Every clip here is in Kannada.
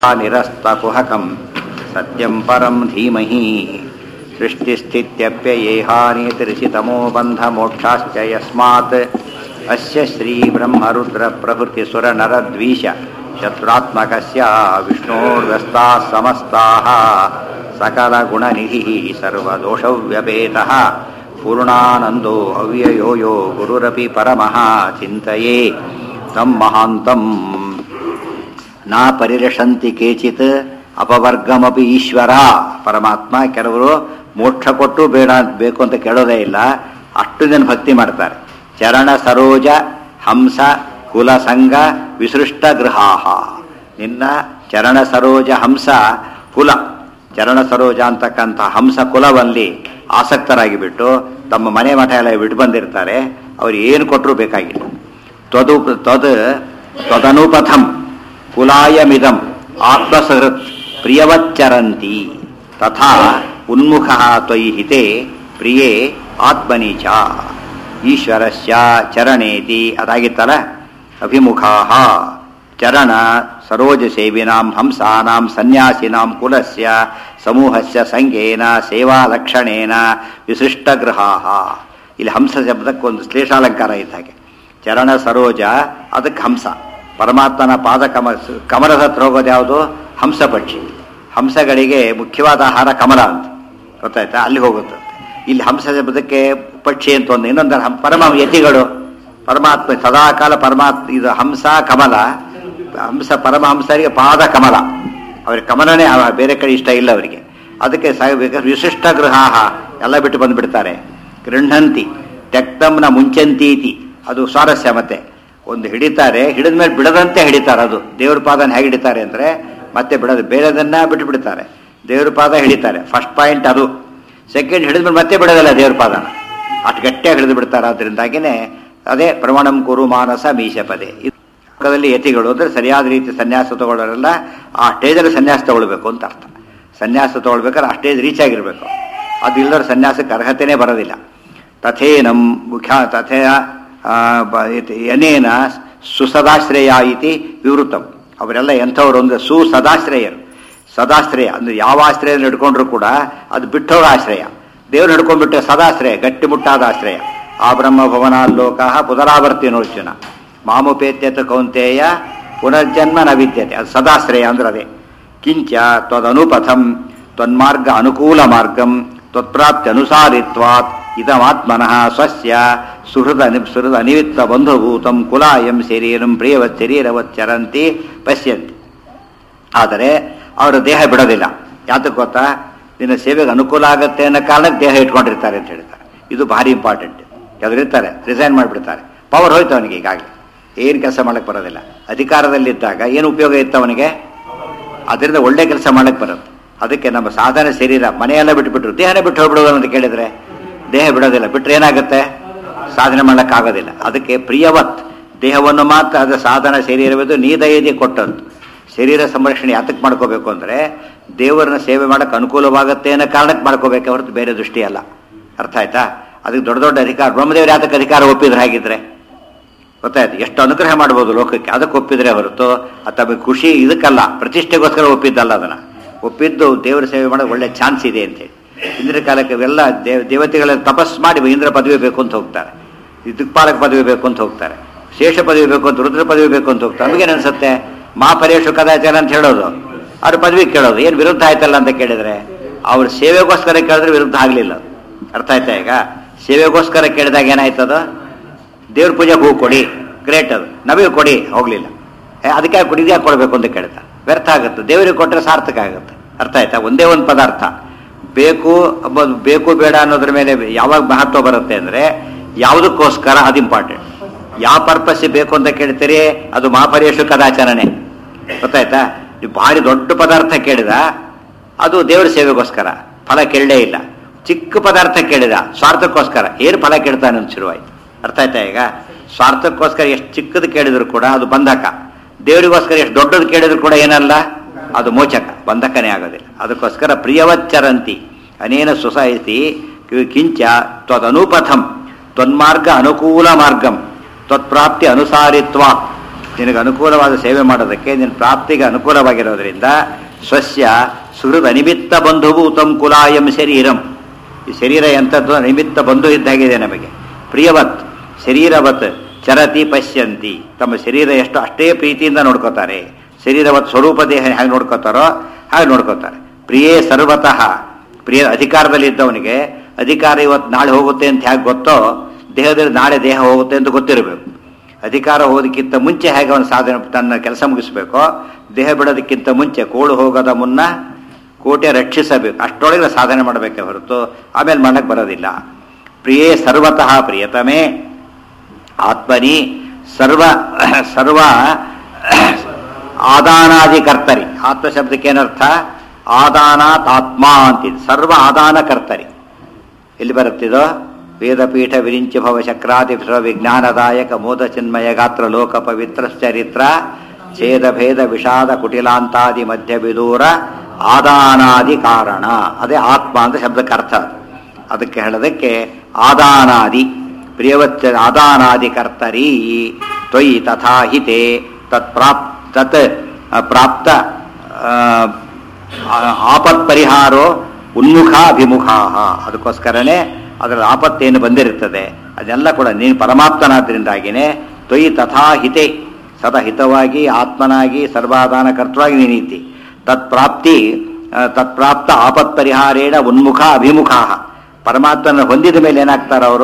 निरस्तकुहकं सत्यं परं धीमहि सृष्टिस्थित्यप्ययेहानितिर्षितमो बन्धमोक्षाश्च यस्मात् अस्य श्रीब्रह्मरुद्रप्रभृतिसुरनरद्वीष शत्रुरात्मकस्य विष्णोर्व्यस्ताः समस्ताः सकलगुणनिधिः सर्वदोषव्यपेतः पूर्णानन्दो अव्ययो यो गुरुरपि परमः चिन्तये तं महान्तम् ನಾ ಪರಿರಕ್ಷಂತಿ ಕೇಚಿತ್ ಅಪವರ್ಗಮಪಿ ಈಶ್ವರ ಪರಮಾತ್ಮ ಕೆಲವರು ಮೋಕ್ಷ ಕೊಟ್ಟು ಬೇಡ ಬೇಕು ಅಂತ ಕೇಳೋದೇ ಇಲ್ಲ ಅಷ್ಟು ಜನ ಭಕ್ತಿ ಮಾಡ್ತಾರೆ ಚರಣ ಸರೋಜ ಹಂಸ ಕುಲ ಸಂಘ ವಿಸೃಷ್ಟ ಗೃಹಾಹ ನಿನ್ನ ಚರಣ ಸರೋಜ ಹಂಸ ಕುಲ ಚರಣ ಸರೋಜ ಅಂತಕ್ಕಂಥ ಹಂಸ ಕುಲವಲ್ಲಿ ಆಸಕ್ತರಾಗಿ ಬಿಟ್ಟು ತಮ್ಮ ಮನೆ ಮಠ ಎಲ್ಲ ಬಿಟ್ಟು ಬಂದಿರ್ತಾರೆ ಅವ್ರು ಏನು ಕೊಟ್ಟರು ಬೇಕಾಗಿಲ್ಲ ತ್ವದು ತ್ವದ್ ತ್ವದನುಪಥಂ ಕುಲಾಯಮಿದಂ ಆತ್ಮಸಹೃತ್ ಪ್ರಿಯವಚ್ಚರಂತಿ ತಥಾ ಉನ್ಮುಖ ತ್ವಯಿ ಹಿತೆ ಪ್ರಿಯೇ ಆತ್ಮನಿ ಚ ಈಶ್ವರಸ್ಯ ಚರಣೇತಿ ಅದಾಗಿತ್ತಲ್ಲ ಅಭಿಮುಖಾ ಚರಣ ಸರೋಜ ಸೇವಿನಾಂ ಹಂಸಾನಾಂ ಸನ್ಯಾಸಿನಾಂ ಕುಲಸ್ಯ ಸಮೂಹಸ್ಯ ಸಂಘೇನ ಸೇವಾಲಕ್ಷಣೇನ ವಿಶಿಷ್ಟಗೃಹಾ ಇಲ್ಲಿ ಹಂಸ ಶಬ್ದಕ್ಕೊಂದು ಶ್ಲೇಷಾಲಂಕಾರ ಇದ್ದ ಹಾಗೆ ಚರಣ ಸರೋಜ ಅದಕ್ಕೆ ಹಂಸ ಪರಮಾತ್ಮನ ಪಾದ ಕಮ ಕಮಲದ ಹತ್ರ ಹೋಗೋದು ಯಾವುದು ಹಂಸ ಪಕ್ಷಿ ಹಂಸಗಳಿಗೆ ಮುಖ್ಯವಾದ ಆಹಾರ ಕಮಲ ಅಂತ ಗೊತ್ತಾಯ್ತಾ ಅಲ್ಲಿ ಹೋಗುತ್ತೆ ಇಲ್ಲಿ ಹಂಸ ಶಬ್ದಕ್ಕೆ ಪಕ್ಷಿ ಅಂತ ಒಂದು ಇನ್ನೊಂದು ಹಂ- ಪರಮ ಯತಿಗಳು ಪರಮಾತ್ಮ ಸದಾಕಾಲ ಪರಮಾತ್ಮ ಇದು ಹಂಸ ಕಮಲ ಹಂಸ ಪರಮಹಂಸರಿಗೆ ಪಾದ ಕಮಲ ಅವ್ರಿಗೆ ಕಮಲನೇ ಅವ- ಬೇರೆ ಕಡೆ ಇಷ್ಟ ಇಲ್ಲ ಅವರಿಗೆ ಅದಕ್ಕೆ ಸಾಗಬೇಕಾದ್ರೆ ವಿಶಿಷ್ಟ ಗೃಹಾಹ ಎಲ್ಲ ಬಿಟ್ಟು ಬಂದ್ಬಿಡ್ತಾರೆ ಗೃಹಂತಿ ತೆಕ್ತಂನ ಮುಂಚಂತೀತಿ ಅದು ಸ್ವಾರಸ್ಯ ಮತ್ತೆ ಒಂದು ಹಿಡಿತಾರೆ ಹಿಡಿದ ಮೇಲೆ ಬಿಡದಂತೆ ಹಿಡಿತಾರೆ ಅದು ದೇವ್ರ ಪಾದನ ಹೇಗೆ ಹಿಡಿತಾರೆ ಅಂದರೆ ಮತ್ತೆ ಬಿಡೋದು ಬೇರೆದನ್ನ ಬಿಟ್ಟು ಬಿಡ್ತಾರೆ ದೇವ್ರ ಪಾದ ಹಿಡಿತಾರೆ ಫಸ್ಟ್ ಪಾಯಿಂಟ್ ಅದು ಸೆಕೆಂಡ್ ಹಿಡಿದ್ಮೇಲೆ ಮತ್ತೆ ಬಿಡೋದಿಲ್ಲ ದೇವ್ರ ಪಾದನ ಅಷ್ಟು ಗಟ್ಟಿಯಾಗಿ ಹಿಡಿದು ಬಿಡ್ತಾರೆ ಅದರಿಂದಾಗಿನೇ ಅದೇ ಪ್ರಮಾಣಂ ಕುರು ಮಾನಸ ಮೀಶಪದೆ ಇದು ಲೋಕದಲ್ಲಿ ಯತಿಗಳು ಅಂದರೆ ಸರಿಯಾದ ರೀತಿ ಸನ್ಯಾಸ ತಗೊಳ್ಳೋರೆಲ್ಲ ಆ ಸ್ಟೇಜಲ್ಲಿ ಸನ್ಯಾಸ ತಗೊಳ್ಬೇಕು ಅಂತ ಅರ್ಥ ಸನ್ಯಾಸ ತಗೊಳ್ಬೇಕಾದ್ರೆ ಆ ಸ್ಟೇಜ್ ರೀಚ್ ಆಗಿರಬೇಕು ಅದು ಇಲ್ಲದ್ರೆ ಸನ್ಯಾಸಕ್ಕೆ ಅರ್ಹತೆನೇ ಬರೋದಿಲ್ಲ ತಥೇನಂ ಮುಖ್ಯ ತಥೇಯ ಆ, ಬ- ಇತಿ- ಯನೇನ ಸುಸದಾಶ್ರಯ ಇತಿ ವಿವೃತಂ ಅವರೆಲ್ಲ ಎಂಥವ್ರು ಅಂದರೆ ಸುಸದಾಶ್ರಯರು ಸದಾಶ್ರಯ ಅಂದರೆ ಯಾವ ಆಶ್ರಯ ಹಿಡ್ಕೊಂಡ್ರು ಕೂಡ ಅದು ಬಿಟ್ಟೋಗ ಆಶ್ರಯ ದೇವ್ರು ಹಿಡ್ಕೊಂಡ್ಬಿಟ್ರೆ ಸದಾಶ್ರಯ ಗಟ್ಟಿಮುಟ್ಟಾದ ಆಶ್ರಯ ಆ ಬ್ರಹ್ಮ ಭವನಾಲೋಕ ಪುನರಾವರ್ತಿನೋರ್ಜುನ ಮಾಮುಪೇತ್ಯತ ಕೌಂತೆಯ ಪುನರ್ಜನ್ಮ ನ ವಿದ್ಯತೆ ಅದು ಸದಾಶ್ರಯ ಅಂದ್ರೆ ಅದೇ ಕಿಂಚ ತ್ವದನುಪಥಂ ತ್ವನ್ಮಾರ್ಗ ಅನುಕೂಲ ಮಾರ್ಗಂ ತ್ವತ್ಪ್ರಾಪ್ತಿ ಅನುಸಾರಿತ್ವಾತ್ ಇದಮಾತ್ಮನಃ ಸ್ವಸ್ಯ ಸುಹೃದ ಅನಿ ಸುಹೃದ ಅನಿಮಿತ್ತ ಬಂಧುಭೂತಂ ಕುಲಾಯಂ ಶರೀರಂ ಪ್ರಿಯವತ್ ಶರೀರವತ್ ಚರಂತಿ ಪಶ್ಯಂತಿ ಆದರೆ ಅವರ ದೇಹ ಬಿಡೋದಿಲ್ಲ ಯಾತಕ್ಕೆ ಗೊತ್ತಾ ನಿನ್ನ ಸೇವೆಗೆ ಅನುಕೂಲ ಆಗುತ್ತೆ ಅನ್ನೋ ಕಾರಣಕ್ಕೆ ದೇಹ ಇಟ್ಕೊಂಡಿರ್ತಾರೆ ಅಂತ ಹೇಳ್ತಾರೆ ಇದು ಭಾರಿ ಇಂಪಾರ್ಟೆಂಟ್ ಇರ್ತಾರೆ ರಿಸೈನ್ ಮಾಡಿಬಿಡ್ತಾರೆ ಪವರ್ ಹೋಯ್ತು ಅವನಿಗೆ ಈಗಾಗಲೇ ಏನು ಕೆಲಸ ಮಾಡಕ್ಕೆ ಬರೋದಿಲ್ಲ ಅಧಿಕಾರದಲ್ಲಿದ್ದಾಗ ಏನು ಉಪಯೋಗ ಇತ್ತು ಅವನಿಗೆ ಅದರಿಂದ ಒಳ್ಳೆ ಕೆಲಸ ಮಾಡಕ್ಕೆ ಬರುತ್ತೆ ಅದಕ್ಕೆ ನಮ್ಮ ಸಾಧನ ಶರೀರ ಮನೆಯೆಲ್ಲ ಬಿಟ್ಬಿಟ್ರು ದೇಹನೇ ಬಿಟ್ಟು ಹೋಗ್ಬಿಡೋದು ಅಂತ ಕೇಳಿದ್ರೆ ದೇಹ ಬಿಡೋದಿಲ್ಲ ಬಿಟ್ಟರೆ ಏನಾಗುತ್ತೆ ಸಾಧನೆ ಮಾಡೋಕ್ಕಾಗೋದಿಲ್ಲ ಅದಕ್ಕೆ ಪ್ರಿಯವತ್ ದೇಹವನ್ನು ಮಾತ್ರ ಅದರ ಸಾಧನ ಶರೀರವಿದ್ದು ನೀದಯದಿ ಕೊಟ್ಟದ್ದು ಶರೀರ ಸಂರಕ್ಷಣೆ ಯಾತಕ್ಕೆ ಮಾಡ್ಕೋಬೇಕು ಅಂದರೆ ದೇವರನ್ನ ಸೇವೆ ಮಾಡೋಕ್ಕೆ ಅನುಕೂಲವಾಗುತ್ತೆ ಅನ್ನೋ ಕಾರಣಕ್ಕೆ ಮಾಡ್ಕೋಬೇಕೆ ಹೊರತು ಬೇರೆ ದೃಷ್ಟಿ ಅಲ್ಲ ಅರ್ಥ ಆಯ್ತಾ ಅದಕ್ಕೆ ದೊಡ್ಡ ದೊಡ್ಡ ಅಧಿಕಾರ ಬ್ರಹ್ಮದೇವರು ಯಾತಕ್ಕೆ ಅಧಿಕಾರ ಒಪ್ಪಿದ್ರೆ ಹಾಗಿದ್ರೆ ಗೊತ್ತಾಯ್ತು ಎಷ್ಟು ಅನುಗ್ರಹ ಮಾಡ್ಬೋದು ಲೋಕಕ್ಕೆ ಅದಕ್ಕೆ ಒಪ್ಪಿದ್ರೆ ಹೊರತು ಅಥವಾ ಖುಷಿ ಇದಕ್ಕಲ್ಲ ಪ್ರತಿಷ್ಠೆಗೋಸ್ಕರ ಒಪ್ಪಿದ್ದಲ್ಲ ಅದನ್ನ ಒಪ್ಪಿದ್ದು ದೇವರ ಸೇವೆ ಮಾಡೋಕೆ ಒಳ್ಳೆ ಚಾನ್ಸ್ ಇದೆ ಅಂತೇಳಿ ಇಂದ್ರ ಕಾಲಕ್ಕೆ ಇವೆಲ್ಲ ದೇವ ದೇವತೆಗಳೆಲ್ಲ ತಪಸ್ ಮಾಡಿ ಇಂದ್ರ ಪದವಿ ಬೇಕು ಅಂತ ಹೋಗ್ತಾರೆ ದಿಕ್ಪಾಲಕ ಪದವಿ ಬೇಕು ಅಂತ ಹೋಗ್ತಾರೆ ಶೇಷ ಪದವಿ ಬೇಕು ಅಂತ ರುದ್ರ ಪದವಿ ಬೇಕು ಅಂತ ಹೋಗ್ತಾರೆ ನಮಗೇನು ಅನ್ಸುತ್ತೆ ಮಹಾಪರೇಶು ಕದಾಚಾರ ಅಂತ ಹೇಳೋದು ಅವ್ರ ಪದವಿ ಕೇಳೋದು ಏನು ವಿರುದ್ಧ ಆಯ್ತಲ್ಲ ಅಂತ ಕೇಳಿದ್ರೆ ಅವ್ರ ಸೇವೆಗೋಸ್ಕರ ಕೇಳಿದ್ರೆ ವಿರುದ್ಧ ಆಗಲಿಲ್ಲ ಅರ್ಥ ಆಯ್ತಾ ಈಗ ಸೇವೆಗೋಸ್ಕರ ಕೇಳಿದಾಗ ಏನಾಯ್ತದು ದೇವ್ರ ಪೂಜೆಗೆ ಹೂ ಕೊಡಿ ಗ್ರೇಟ್ ಅದು ನಮಗೆ ಕೊಡಿ ಹೋಗ್ಲಿಲ್ಲ ಏ, ಅದಕ್ಕೆ ಯಾಕೆ ಕೊಡಿ ಯಾಕೆ ಕೊಡಬೇಕು ಅಂತ ಕೇಳ್ತಾ ವ್ಯರ್ಥ ಆಗುತ್ತೆ ದೇವರಿಗೆ ಕೊಟ್ಟರೆ ಸಾರ್ಥಕ ಆಗುತ್ತೆ ಅರ್ಥ ಆಯ್ತಾ ಒಂದೇ ಒಂದು ಪದಾರ್ಥ ಬೇಕು ಅಂಬೋದು ಬೇಕು ಬೇಡ ಅನ್ನೋದ್ರ ಮೇಲೆ ಯಾವಾಗ ಮಹತ್ವ ಬರುತ್ತೆ ಅಂದರೆ ಯಾವುದಕ್ಕೋಸ್ಕರ ಅದು ಇಂಪಾರ್ಟೆಂಟ್ ಯಾವ ಪರ್ಪಸ್ ಬೇಕು ಅಂತ ಕೇಳ್ತೀರಿ ಅದು ಮಹಾಪರೇಶು ಕದಾಚರಣೆ ಗೊತ್ತಾಯ್ತಾ ನೀವು ಭಾರಿ ದೊಡ್ಡ ಪದಾರ್ಥ ಕೇಳಿದ ಅದು ದೇವರ ಸೇವೆಗೋಸ್ಕರ ಫಲ ಕೇಳಲೇ ಇಲ್ಲ ಚಿಕ್ಕ ಪದಾರ್ಥ ಕೇಳಿದ ಸ್ವಾರ್ಥಕ್ಕೋಸ್ಕರ ಏನು ಫಲ ಕೇಳ್ತಾನೆ ಅಂತ ಶುರುವಾಯ್ತು ಅರ್ಥ ಆಯ್ತಾ ಈಗ ಸ್ವಾರ್ಥಕ್ಕೋಸ್ಕರ ಎಷ್ಟು ಚಿಕ್ಕದು ಕೇಳಿದ್ರು ಕೂಡ ಅದು ಬಂಧಕ ದೇವರಿಗೋಸ್ಕರ ಎಷ್ಟು ದೊಡ್ಡದು ಕೇಳಿದ್ರು ಕೂಡ ಏನಲ್ಲ ಅದು ಮೋಚಕ ಬಂಧಕನೇ ಆಗೋದಿಲ್ಲ ಅದಕ್ಕೋಸ್ಕರ ಪ್ರಿಯವಚ್ಚರಂತಿ ಅನೇನ ಸೊಸೈಟಿ ಕಿಂಚ ತ್ವದನುಪಥಂ ತ್ವನ್ಮಾರ್ಗ ಅನುಕೂಲ ಮಾರ್ಗಂ ತ್ವತ್ಪ್ರಾಪ್ತಿ ಅನುಸಾರಿತ್ವ ನಿನಗೆ ಅನುಕೂಲವಾದ ಸೇವೆ ಮಾಡೋದಕ್ಕೆ ನಿನ್ನ ಪ್ರಾಪ್ತಿಗೆ ಅನುಕೂಲವಾಗಿರೋದ್ರಿಂದ ಸ್ವಸ್ಯ ಸುಹೃದ ಅನಿಮಿತ್ತ ಬಂಧುಭೂತಂ ಕುಲಾಯಂ ಶರೀರಂ ಈ ಶರೀರ ಎಂಥದ್ದು ನಿಮಿತ್ತ ಬಂಧು ಇದ್ದಾಗಿದೆ ನಮಗೆ ಪ್ರಿಯವತ್ ಶರೀರವತ್ ಚರತಿ ಪಶ್ಯಂತಿ ತಮ್ಮ ಶರೀರ ಎಷ್ಟು ಅಷ್ಟೇ ಪ್ರೀತಿಯಿಂದ ನೋಡ್ಕೋತಾರೆ ಶರೀರವತ್ ಸ್ವರೂಪ ದೇಹ ಹೇಗೆ ನೋಡ್ಕೋತಾರೋ ಹಾಗೆ ನೋಡ್ಕೋತಾರೆ ಪ್ರಿಯೇ ಸರ್ವತಃ ಪ್ರಿಯ ಅಧಿಕಾರದಲ್ಲಿ ಇದ್ದವನಿಗೆ ಅಧಿಕಾರ ಇವತ್ತು ನಾಳೆ ಹೋಗುತ್ತೆ ಅಂತ ಹೇಗೆ ಗೊತ್ತೋ ದೇಹದಲ್ಲಿ ನಾಳೆ ದೇಹ ಹೋಗುತ್ತೆ ಅಂತ ಗೊತ್ತಿರಬೇಕು ಅಧಿಕಾರ ಹೋಗೋದಕ್ಕಿಂತ ಮುಂಚೆ ಹೇಗೆ ಅವನು ಸಾಧನೆ ತನ್ನ ಕೆಲಸ ಮುಗಿಸ್ಬೇಕೋ ದೇಹ ಬಿಡೋದಕ್ಕಿಂತ ಮುಂಚೆ ಕೋಳು ಹೋಗೋದ ಮುನ್ನ ಕೋಟೆ ರಕ್ಷಿಸಬೇಕು ಅಷ್ಟೊಳಗೆ ಸಾಧನೆ ಮಾಡಬೇಕೆ ಹೊರತು ಆಮೇಲೆ ಮಾಡಕ್ಕೆ ಬರೋದಿಲ್ಲ ಪ್ರಿಯೇ ಸರ್ವತಃ ಪ್ರಿಯತಮೇ ಆತ್ಮನಿ ಸರ್ವ ಸರ್ವ ಆದಾನಾದಿ ಕರ್ತರಿ ಆತ್ಮ ಶಬ್ದಕ್ಕೆ ಏನರ್ಥ ಆದಾನಾತ್ ಆತ್ಮ ಅಂತಿದೆ ಸರ್ವ ಆದಾನ ಕರ್ತರಿ ಎಲ್ಲಿ ಬರುತ್ತಿದೋ ವೇದಪೀಠ ವಿರಿಂಚ ಭವ ಚಕ್ರಾದಿ ವಿಜ್ಞಾನದಾಯಕ ಮೋದ ಚಿನ್ಮಯ ಗಾತ್ರ ಲೋಕ ಪವಿತ್ರ ಚರಿತ್ರ ಛೇದ ಭೇದ ವಿಷಾದ ಕುಟಿಲಾಂತಾದಿ ಮಧ್ಯ ವಿದೂರ ಆದಾನಾದಿ ಕಾರಣ ಅದೇ ಆತ್ಮ ಅಂತ ಶಬ್ದಕ್ಕೆ ಅರ್ಥ ಅದಕ್ಕೆ ಹೇಳೋದಕ್ಕೆ ಆದಾನಾದಿ ಪ್ರಿಯವಚ್ಚ ಆದಾನಾದಿ ಕರ್ತರಿ ತ್ವಯಿ ತಥಾ ಹಿತೆ ತತ್ ಪ್ರಾಪ್ ತತ್ ಪ್ರಾಪ್ತ ಆಪತ್ ಪರಿಹಾರೋ ಉನ್ಮುಖ ಅಭಿಮುಖ ಅದಕ್ಕೋಸ್ಕರನೇ ಅದರ ಆಪತ್ತೇನು ಬಂದಿರುತ್ತದೆ ಅದೆಲ್ಲ ಕೂಡ ನೀನು ಪರಮಾತ್ಮನಾದ್ದರಿಂದಾಗಿನೇ ತ್ವಯಿ ತಥಾ ಹಿತೆ ಸದಾ ಹಿತವಾಗಿ ಆತ್ಮನಾಗಿ ಸರ್ವಾಧಾನ ಕರ್ತವಾಗಿ ನೀನೀತಿ ತತ್ಪ್ರಾಪ್ತಿ ತತ್ಪ್ರಾಪ್ತ ಆಪತ್ ಪರಿಹಾರೇಣ ಉನ್ಮುಖ ಅಭಿಮುಖ ಪರಮಾತ್ಮನ ಹೊಂದಿದ ಮೇಲೆ ಏನಾಗ್ತಾರೆ ಅವರು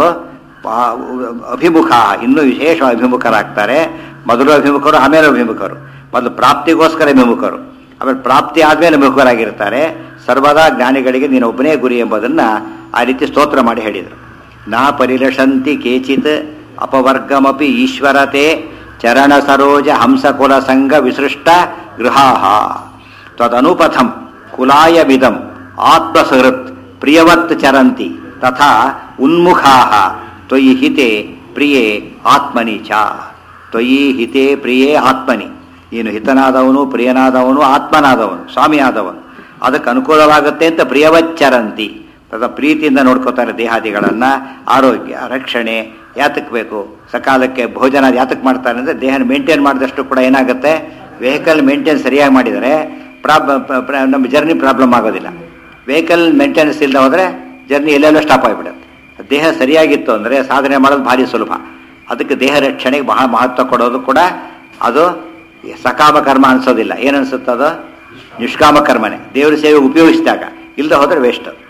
ಅಭಿಮುಖ ಇನ್ನೂ ವಿಶೇಷ ಅಭಿಮುಖರಾಗ್ತಾರೆ ಮೊದಲು ಅಭಿಮುಖರು ಆಮೇಲೆ ಅಭಿಮುಖರು ಮೊದಲು ಪ್ರಾಪ್ತಿಗೋಸ್ಕರ ಅಭಿಮುಖರು ಆಮೇಲೆ ಪ್ರಾಪ್ತಿ ಆದ್ಮೇಲೆ ಅಭಿಮುಖರಾಗಿರ್ತಾರೆ ಸರ್ವದಾ ಜ್ಞಾನಿಗಳಿಗೆ ನೀನು ಒಬ್ಬನೇ ಗುರಿ ಎಂಬುದನ್ನ ಆ ರೀತಿ ಸ್ತೋತ್ರ ಮಾಡಿ ಹೇಳಿದರು ನಾ ಪರಿಲಷಂತಿ ಕೇಚಿತ್ ಅಪವರ್ಗಮಪಿ ಈಶ್ವರತೆ ಚರಣ ಸರೋಜ ಹಂಸಕುಲ ಸಂಘ ವಿಸೃಷ್ಟ ಗೃಹಾಹ ತದನುಪಥಂ ಕುಲಾಯವಿದಂ ಆತ್ಮಸಹೃತ್ ಪ್ರಿಯವತ್ ಚರಂತಿ ತಥಾ ಉನ್ಮುಖಾಹ ತ್ವಯಿ ಹಿತೆ ಪ್ರಿಯೇ ಆತ್ಮನಿ ಚ ತ್ವಯಿ ಹಿತೆ ಪ್ರಿಯೇ ಆತ್ಮನಿ ನೀನು ಹಿತನಾದವನು ಪ್ರಿಯನಾದವನು ಆತ್ಮನಾದವನು ಸ್ವಾಮಿಯಾದವನು ಅದಕ್ಕೆ ಅನುಕೂಲವಾಗುತ್ತೆ ಅಂತ ಪ್ರಿಯವಚ್ಚರಂತಿ ತದ ಪ್ರೀತಿಯಿಂದ ನೋಡ್ಕೋತಾರೆ ದೇಹಾದಿಗಳನ್ನು ಆರೋಗ್ಯ ರಕ್ಷಣೆ ಯಾತಕ್ಕೆ ಬೇಕು ಸಕಾಲಕ್ಕೆ ಭೋಜನ ಯಾತಕ್ಕೆ ಮಾಡ್ತಾರೆ ಅಂದರೆ ದೇಹನ ಮೇಂಟೈನ್ ಮಾಡಿದಷ್ಟು ಕೂಡ ಏನಾಗುತ್ತೆ ವೆಹಿಕಲ್ ಮೇಂಟೈನ್ ಸರಿಯಾಗಿ ಮಾಡಿದರೆ ಪ್ರಾಬ್ ನಮ್ಮ ಜರ್ನಿ ಪ್ರಾಬ್ಲಮ್ ಆಗೋದಿಲ್ಲ ವೆಹಿಕಲ್ ಮೇಂಟೆನೆನ್ಸ್ ಇಲ್ಲದೆ ಹೋದರೆ ಜರ್ನಿ ಎಲ್ಲೆಲ್ಲೋ ಸ್ಟಾಪ್ ಆಗಿಬಿಡುತ್ತೆ ದೇಹ ಸರಿಯಾಗಿತ್ತು ಅಂದರೆ ಸಾಧನೆ ಮಾಡೋದು ಭಾರಿ ಸುಲಭ ಅದಕ್ಕೆ ದೇಹ ರಕ್ಷಣೆಗೆ ಬಹಳ ಮಹತ್ವ ಕೊಡೋದು ಕೂಡ ಅದು ಸಕಾಮ ಕರ್ಮ ಅನಿಸೋದಿಲ್ಲ ಏನು ಅನಿಸುತ್ತದು ನಿಷ್ಕಾಮ ಕರ್ಮನೆ ದೇವರ ಸೇವೆ ಉಪಯೋಗಿಸಿದಾಗ ಇಲ್ಲದೆ ಹೋದರೆ ವೇಸ್ಟ್ ಅದು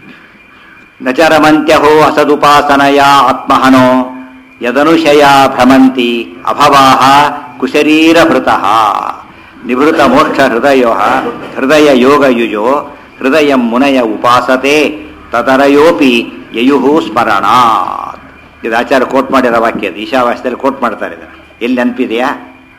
ನಚರಮಂತ್ಯಹೋ ಅಸದುಪಾಸನಯ ಆತ್ಮಹನೋ ಯದನುಶಯ ಭ್ರಮಂತಿ ಅಭವಾಹ ಕುಶರೀರಭೃತಃ ನಿಭೃತ ಮೋಕ್ಷ ಹೃದಯೋ ಹೃದಯ ಯೋಗ ಯುಜೋ ಹೃದಯ ಮುನಯ ಉಪಾಸತೆ ತದರಯೋಪಿ ಯಯುಹು ಸ್ಮರಣಾತ್ ಇದು ಆಚಾರ್ಯ ಕೋಟ್ ಮಾಡಿರೋ ವಾಕ್ಯ ಅದು ಈಶಾವಾಸ್ಯದಲ್ಲಿ ಕೋಟ್ ಮಾಡ್ತಾರೆ ಇದನ್ನು ಎಲ್ಲಿ ನೆನಪಿದೆಯಾ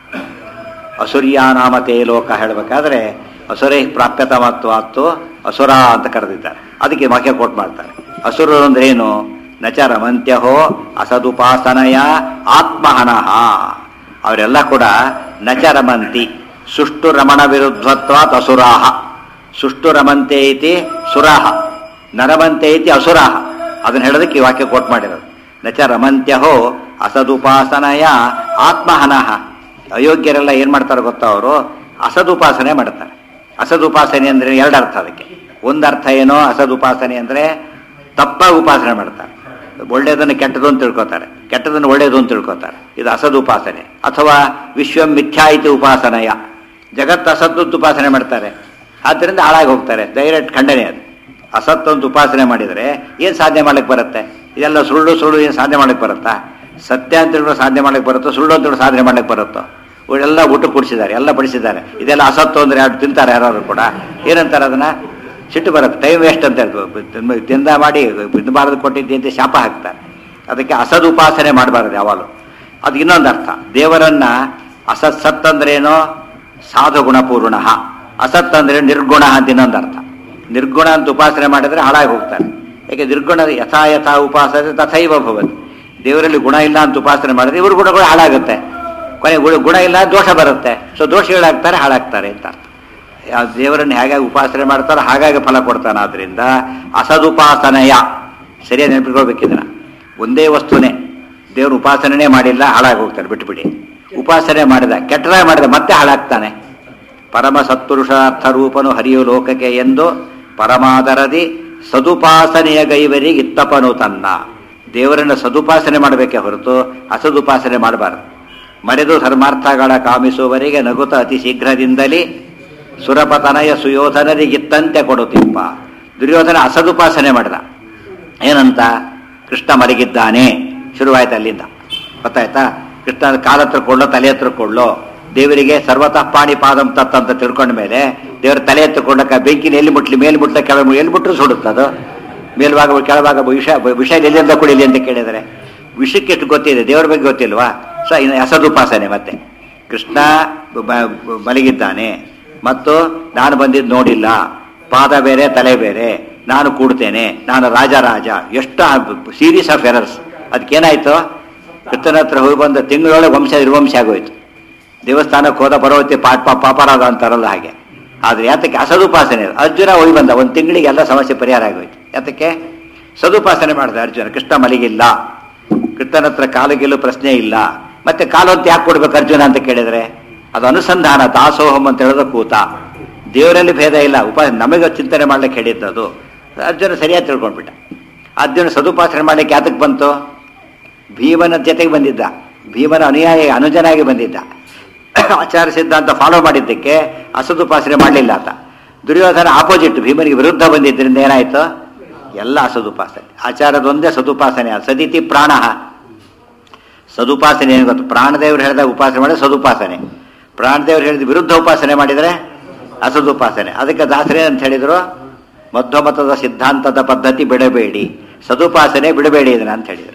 ಅಸುರ್ಯಾನಾಮತೆ ಲೋಕ ಹೇಳಬೇಕಾದ್ರೆ ಅಸುರೈ ಪ್ರಾಪ್ಯತಮತ್ವಾತ್ತು ಅಸುರ ಅಂತ ಕರೆದಿದ್ದಾರೆ ಅದಕ್ಕೆ ವಾಕ್ಯ ಕೋಟ್ ಮಾಡ್ತಾರೆ ಅಸುರರು ಅಂದ್ರೆ ಏನು ನಚರ ಮಂತ್ಯಹೋ ಅಸದುಪಾಸನಯ ಆತ್ಮಹನಃ ಅವರೆಲ್ಲ ಕೂಡ ನಚರಮಂತಿ ಸುಷ್ಟು ರಮಣ ವಿರುದ್ಧತ್ವಾತ್ ಅಸುರಾಹ ಸುಷ್ಟು ರಮಂತೆ ಐತಿ ಸುರಾಹ ನರಮಂತೆ ಐತಿ ಅಸುರಾಹ ಅದನ್ನ ಹೇಳೋದಕ್ಕೆ ಈ ವಾಕ್ಯ ಕೋಟ್ ಮಾಡಿರೋದು ನಚ ರಮಂತ್ಯಹೋ ಅಸದುಪಾಸನಯ ಆತ್ಮಹನಃ ಅಯೋಗ್ಯರೆಲ್ಲ ಏನ್ ಮಾಡ್ತಾರೆ ಗೊತ್ತಾ ಅವರು ಅಸದುಪಾಸನೆ ಮಾಡ್ತಾರೆ ಅಸದುಪಾಸನೆ ಅಂದ್ರೆ ಎರಡು ಅರ್ಥ ಅದಕ್ಕೆ ಒಂದು ಅರ್ಥ ಏನೋ ಅಸದುಪಾಸನೆ ಅಂದ್ರೆ ತಪ್ಪಾಗಿ ಉಪಾಸನೆ ಮಾಡ್ತಾರೆ ಒಳ್ಳೇದನ್ನು ಕೆಟ್ಟದು ಅಂತ ತಿಳ್ಕೊತಾರೆ ಕೆಟ್ಟದನ್ನು ಒಳ್ಳೇದು ಅಂತ ತಿಳ್ಕೊತಾರೆ ಇದು ಅಸದುಪಾಸನೆ ಅಥವಾ ವಿಶ್ವ ಮಿಥ್ಯಾ ಇತಿ ಉಪಾಸನೆಯ ಜಗತ್ತು ಅಸತ್ತು ಉಪಾಸನೆ ಮಾಡ್ತಾರೆ ಆದ್ದರಿಂದ ಹಾಳಾಗಿ ಹೋಗ್ತಾರೆ ಡೈರೆಕ್ಟ್ ಖಂಡನೆ ಅದು ಅಸತ್ತು ಅಂತ ಉಪಾಸನೆ ಮಾಡಿದರೆ ಏನು ಸಾಧನೆ ಮಾಡಕ್ಕೆ ಬರುತ್ತೆ ಇದೆಲ್ಲ ಸುಳ್ಳು ಸುಳ್ಳು ಏನು ಸಾಧನೆ ಮಾಡಕ್ಕೆ ಬರುತ್ತಾ ಸತ್ಯ ಅಂತ ಹೇಳೋ ಸಾಧನೆ ಮಾಡಕ್ಕೆ ಬರುತ್ತೋ ಸುಳ್ಳು ಅಂತ ಹೇಳೋ ಸಾಧನೆ ಮಾಡಕ್ಕೆ ಬರುತ್ತೋ ಇವರೆಲ್ಲ ಊಟ ಕೊಡಿಸಿದ್ದಾರೆ ಎಲ್ಲ ಬಡಿಸಿದ್ದಾರೆ ಇದೆಲ್ಲ ಅಸತ್ತು ಅಂದ್ರೆ ಯಾರು ತಿಂತಾರೆ ಯಾರು ಕೂಡ ಏನಂತಾರೆ ಅದನ್ನ ಸಿಟ್ಟು ಬರುತ್ತೆ ಟೈಮ್ ವೇಸ್ಟ್ ಅಂತ ಹೇಳ್ಬೋದು ತಿಂದ ಮಾಡಿ ತಿನ್ನಬಾರದು ಕೊಟ್ಟಿದ್ದೆ ಅಂತ ಶಾಪ ಹಾಕ್ತಾರೆ ಅದಕ್ಕೆ ಅಸದುಪಾಸನೆ ಮಾಡಬಾರದು ಯಾವಾಗಲೂ ಅದು ಇನ್ನೊಂದು ಅರ್ಥ ದೇವರನ್ನ ಅಸತ್ ಸತ್ ಅಂದ್ರೇನೋ ಸಾಧು ಗುಣಪೂರ್ಣ ಅಸತ್ ಅಂದ್ರೆ ನಿರ್ಗುಣ ಅಂತ ಇನ್ನೊಂದು ಅರ್ಥ ನಿರ್ಗುಣ ಅಂತ ಉಪಾಸನೆ ಮಾಡಿದ್ರೆ ಹಾಳಾಗಿ ಹೋಗ್ತಾರೆ ಯಾಕೆ ನಿರ್ಗುಣ ಯಥಾ ಯಥಾ ಉಪಾಸನೆ ತಥೈವ ಭವತಿ ದೇವರಲ್ಲಿ ಗುಣ ಇಲ್ಲ ಅಂತ ಉಪಾಸನೆ ಮಾಡಿದ್ರೆ ಇವ್ರ ಗುಣಗಳು ಹಾಳಾಗುತ್ತೆ ಕೊನೆ ಗುಣ ಗುಣ ಇಲ್ಲ ದೋಷ ಬರುತ್ತೆ ಸೊ ದೋಷಗಳಾಗ್ತಾರೆ ಹಾಳಾಗ್ತಾರೆ ಅಂತ ಅರ್ಥ ಯಾವ ದೇವರನ್ನು ಹೇಗಾಗಿ ಉಪಾಸನೆ ಮಾಡ್ತಾರೋ ಹಾಗಾಗಿ ಫಲ ಕೊಡ್ತಾನೆ ಆದ್ರಿಂದ ಅಸದುಪಾಸನೆಯ ಸರಿಯಾಗಿ ನೆನಪಿಟ್ಕೊಳ್ಬೇಕಿದನ್ನ ಒಂದೇ ವಸ್ತುನೇ ದೇವ್ರ ಉಪಾಸನೆ ಮಾಡಿಲ್ಲ ಹಾಳಾಗಿ ಹೋಗ್ತಾರೆ ಬಿಟ್ಬಿಡಿ ಉಪಾಸನೆ ಮಾಡಿದ ಕೆಟ್ಟದಾಗಿ ಮಾಡಿದ ಮತ್ತೆ ಹಾಳಾಗ್ತಾನೆ ಪರಮ ಸತ್ಪುರುಷಾರ್ಥ ರೂಪನು ಹರಿಯು ಲೋಕಕ್ಕೆ ಎಂದು ಪರಮಾದರದಿ ಸದುಪಾಸನೆಯ ಗೈವರಿಗೆ ಇತ್ತಪನು ತನ್ನ ದೇವರನ್ನು ಸದುಪಾಸನೆ ಮಾಡಬೇಕೇ ಹೊರತು ಅಸದುಪಾಸನೆ ಮಾಡಬಾರದು ಮರೆದು ಧರ್ಮಾರ್ಥಗಳ ಕಾಮಿಸುವವರಿಗೆ ನಗುತ ಅತಿ ಶೀಘ್ರದಿಂದಲೇ ಸುರಪತನಯ ಸುಯೋಧನರಿಗಿತ್ತಂತೆ ಕೊಡುತ್ತಿಪ್ಪ ದುರ್ಯೋಧನ ಅಸದುಪಾಸನೆ ಮಾಡಿದ ಏನಂತ ಕೃಷ್ಣ ಮಲಗಿದ್ದಾನೆ ಶುರುವಾಯ್ತು ಅಲ್ಲಿಂದ ಗೊತ್ತಾಯ್ತಾ ಕೃಷ್ಣ ಕಾಲ ಹತ್ರ ಕೊಳ್ಳೋ ತಲೆ ಹತ್ರ ಕೊಳ್ಳೋ ದೇವರಿಗೆ ಸರ್ವತಃ ಪಾಣಿ ಪಾದಂ ತತ್ ಅಂತ ತಿಳ್ಕೊಂಡ ಮೇಲೆ ದೇವರ ತಲೆ ಎತ್ತುಕೊಂಡಕ್ಕ ಬೆಂಕಿನ ಎಲ್ಲಿ ಮುಟ್ಲಿ ಮೇಲ್ ಮುಟ್ಲ ಕೆಳ ಎಲ್ಲಿ ಮುಟ್ರು ಸುಡುತ್ತದು ಮೇಲ್ಭಾಗ ಕೆಳಭಾಗ ವಿಷ ವಿಷ ಎಲ್ಲಿಂದ ಕುಡಿಲಿ ಅಂತ ಕೇಳಿದರೆ ವಿಷಕ್ಕೆ ಎಷ್ಟು ಗೊತ್ತಿದೆ ದೇವರ ಬಗ್ಗೆ ಗೊತ್ತಿಲ್ವಾ ಸೊ ಇನ್ನು ಅಸದುಪಾಸನೆ ಮತ್ತೆ ಕೃಷ್ಣ ಬ- ಬ- ಮಲಗಿದ್ದಾನೆ ಮತ್ತು ನಾನು ಬಂದಿದ್ದು ನೋಡಿಲ್ಲ ಪಾದ ಬೇರೆ ತಲೆ ಬೇರೆ ನಾನು ಕೂಡ್ತೇನೆ ನಾನು ರಾಜ ರಾಜ ಎಷ್ಟು ಸೀರೀಸ್ ಆಫ್ ಎರರ್ಸ್ ಅದಕ್ಕೇನಾಯ್ತು ಕೃಷ್ಣನ ಹತ್ರ ಹೋಗಿ ಬಂದ ತಿಂಗಳೊಳಗೆ ವಂಶ ನಿರ್ವಂಶ ಆಗೋಯ್ತು ದೇವಸ್ಥಾನಕ್ಕೆ ಹೋದ ಪರ್ವತಿ ಪಾಪ ಪಾಪರಾಧ ಅಂತಾರಲ್ಲ ಹಾಗೆ ಆದ್ರೆ ಯಾತಕ್ಕೆ ಅಸದುಪಾಸನೆ ಅರ್ಜುನ ಹೋಗಿ ಬಂದ ಒಂದು ತಿಂಗಳಿಗೆ ಎಲ್ಲ ಸಮಸ್ಯೆ ಪರಿಹಾರ ಆಗೋಯ್ತು ಯಾತಕ್ಕೆ ಸದುಪಾಸನೆ ಮಾಡಿದ ಅರ್ಜುನ ಕೃಷ್ಣ ಮಲಗಿಲ್ಲ ಕೃಷ್ಣನ ಹತ್ರ ಕಾಲು ಗೆಲ್ಲು ಪ್ರಶ್ನೆ ಇಲ್ಲ ಮತ್ತೆ ಕಾಲು ಅಂತ ಯಾಕೆ ಕೊಡ್ಬೇಕು ಅರ್ಜುನ ಅಂತ ಕೇಳಿದ್ರೆ ಅದು ಅನುಸಂಧಾನ ದಾಸೋಹಂ ಅಂತ ಹೇಳೋದು ಕೂತ ದೇವರಲ್ಲಿ ಭೇದ ಇಲ್ಲ ಉಪ ನಮಗೆ ಚಿಂತನೆ ಮಾಡ್ಲಿಕ್ಕೆ ಹೇಳಿದ್ದದು ಅರ್ಜುನ ಸರಿಯಾಗಿ ತಿಳ್ಕೊಂಡ್ಬಿಟ್ಟ ಅರ್ಜುನ ಸದುಪಾಸನೆ ಮಾಡ್ಲಿಕ್ಕೆ ಯಾತಕ್ಕೆ ಬಂತು ಭೀಮನ ಜೊತೆಗೆ ಬಂದಿದ್ದ ಭೀಮನ ಅನುಯಾಯಿ ಅನುಜನಾಗಿ ಬಂದಿದ್ದ ಆಚಾರ ಸಿದ್ಧಾಂತ ಫಾಲೋ ಮಾಡಿದ್ದಕ್ಕೆ ಅಸದುಪಾಸನೆ ಮಾಡಲಿಲ್ಲ ಆತ ದುರ್ಯೋಧನ ಆಪೋಸಿಟ್ ಭೀಮನಿಗೆ ವಿರುದ್ಧ ಬಂದಿದ್ದರಿಂದ ಏನಾಯ್ತು ಎಲ್ಲ ಅಸದುಪಾಸನೆ ಆಚಾರದೊಂದೇ ಸದುಪಾಸನೆ ಸದಿತಿ ಪ್ರಾಣ ಸದುಪಾಸನೆ ಏನು ಗೊತ್ತು ಪ್ರಾಣದೇವರು ಹೇಳಿದ ಉಪಾಸನೆ ಮಾಡಿದ್ರೆ ಸದುಪಾಸನೆ ಪ್ರಾಣದೇವರು ಹೇಳಿದ ವಿರುದ್ಧ ಉಪಾಸನೆ ಮಾಡಿದರೆ ಅಸದುಪಾಸನೆ ಅದಕ್ಕೆ ದಾಸರೇ ಅಂತ ಹೇಳಿದ್ರು ಮಧ್ವಮತದ ಸಿದ್ಧಾಂತದ ಪದ್ಧತಿ ಬಿಡಬೇಡಿ ಸದುಪಾಸನೆ ಬಿಡಬೇಡಿ ಇದನ್ನ ಅಂತ ಹೇಳಿದರು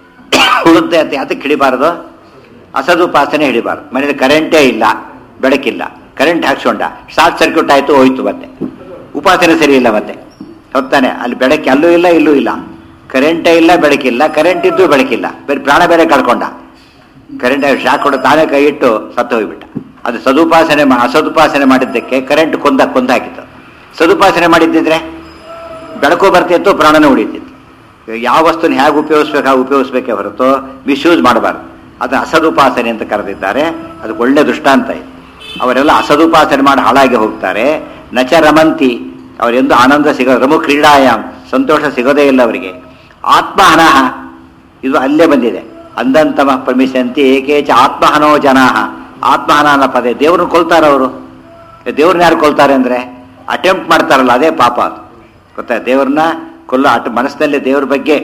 ಉಳಿದ ಅದಕ್ಕೆ ಹಿಡಿಬಾರದು ಅಸದುಪಾಸನೆ ಹಿಡಿಬಾರ್ದು ಮನೇಲಿ ಕರೆಂಟೇ ಇಲ್ಲ ಬೆಳಕಿಲ್ಲ ಕರೆಂಟ್ ಹಾಕ್ಸ್ಕೊಂಡ ಶಾರ್ಟ್ ಸರ್ಕ್ಯೂಟ್ ಆಯಿತು ಹೋಯ್ತು ಮತ್ತೆ ಉಪಾಸನೆ ಸರಿ ಇಲ್ಲ ಮತ್ತೆ ಹೊತ್ತಾನೆ ಅಲ್ಲಿ ಬೆಳಕು ಅಲ್ಲೂ ಇಲ್ಲ ಇಲ್ಲೂ ಇಲ್ಲ ಕರೆಂಟೇ ಇಲ್ಲ ಬೆಳಕಿಲ್ಲ ಕರೆಂಟ್ ಇದ್ದು ಬೆಳಕಿಲ್ಲ ಬೇರೆ ಪ್ರಾಣ ಬೇರೆ ಕಳ್ಕೊಂಡ ಕರೆಂಟ್ ಶಾಕ್ ಕೊಡ ತಾನೇ ಕೈ ಇಟ್ಟು ಸತ್ತು ಹೋಗ್ಬಿಟ್ಟ ಅದು ಸದುಪಾಸನೆ ಮಾ- ಅಸದುಪಾಸನೆ ಮಾಡಿದ್ದಕ್ಕೆ ಕರೆಂಟ್ ಕೊಂದ ಕೊಂದ ಹಾಕಿತ್ತು ಸದುಪಾಸನೆ ಮಾಡಿದ್ದಿದ್ರೆ ಬೆಳಕು ಬರ್ತಿತ್ತು ಪ್ರಾಣನೂ ಉಳಿತಿತ್ತು ಯಾವ ವಸ್ತುನ ಹೇಗೆ ಉಪಯೋಗಿಸ್ಬೇಕು ಹಾಗೆ ಉಪಯೋಗಿಸ್ಬೇಕೇ ಹೊರತು ಮಿಸ್ಯೂಸ್ ಮಾಡಬಾರ್ದು ಅದು ಅಸದುಪಾಸನೆ ಅಂತ ಕರೆದಿದ್ದಾರೆ ಅದಕ್ಕೆ ಒಳ್ಳೆ ದೃಷ್ಟಾಂತ ಇದೆ ಅವರೆಲ್ಲ ಅಸದುಪಾಸನೆ ಮಾಡಿ ಹಾಳಾಗಿ ಹೋಗ್ತಾರೆ ನಚ ರಮಂತಿ ಅವರೆಂದು ಆನಂದ ಸಿಗ ರಮು ಕ್ರೀಡಾಯಾಮ್ ಸಂತೋಷ ಸಿಗೋದೇ ಇಲ್ಲ ಅವರಿಗೆ ಆತ್ಮಹನಃ ಇದು ಅಲ್ಲೇ ಬಂದಿದೆ ಅಂದಂತಮ ಪ್ರಮಿಸಂತಿ ಏಕೇಚ ಆತ್ಮಹನೋ ಜನಾಹ ಆತ್ಮಹನ ಅನ್ನೋ ಪದ ದೇವ್ರನ್ನ ಕೊಲ್ತಾರೆ ಅವರು ದೇವ್ರನ್ನ ಯಾರು ಕೊಲ್ತಾರೆ ಅಂದ್ರೆ ಅಟೆಂಪ್ಟ್ ಮಾಡ್ತಾರಲ್ಲ ಅದೇ ಪಾಪ ಅದು ಗೊತ್ತಾ ದೇವ್ರನ್ನ ಕೊಲ್ಲ ಅಟ್ ಮನಸ್ಸಿನಲ್ಲಿ ದೇವ್ರ ಬಗ್ಗೆ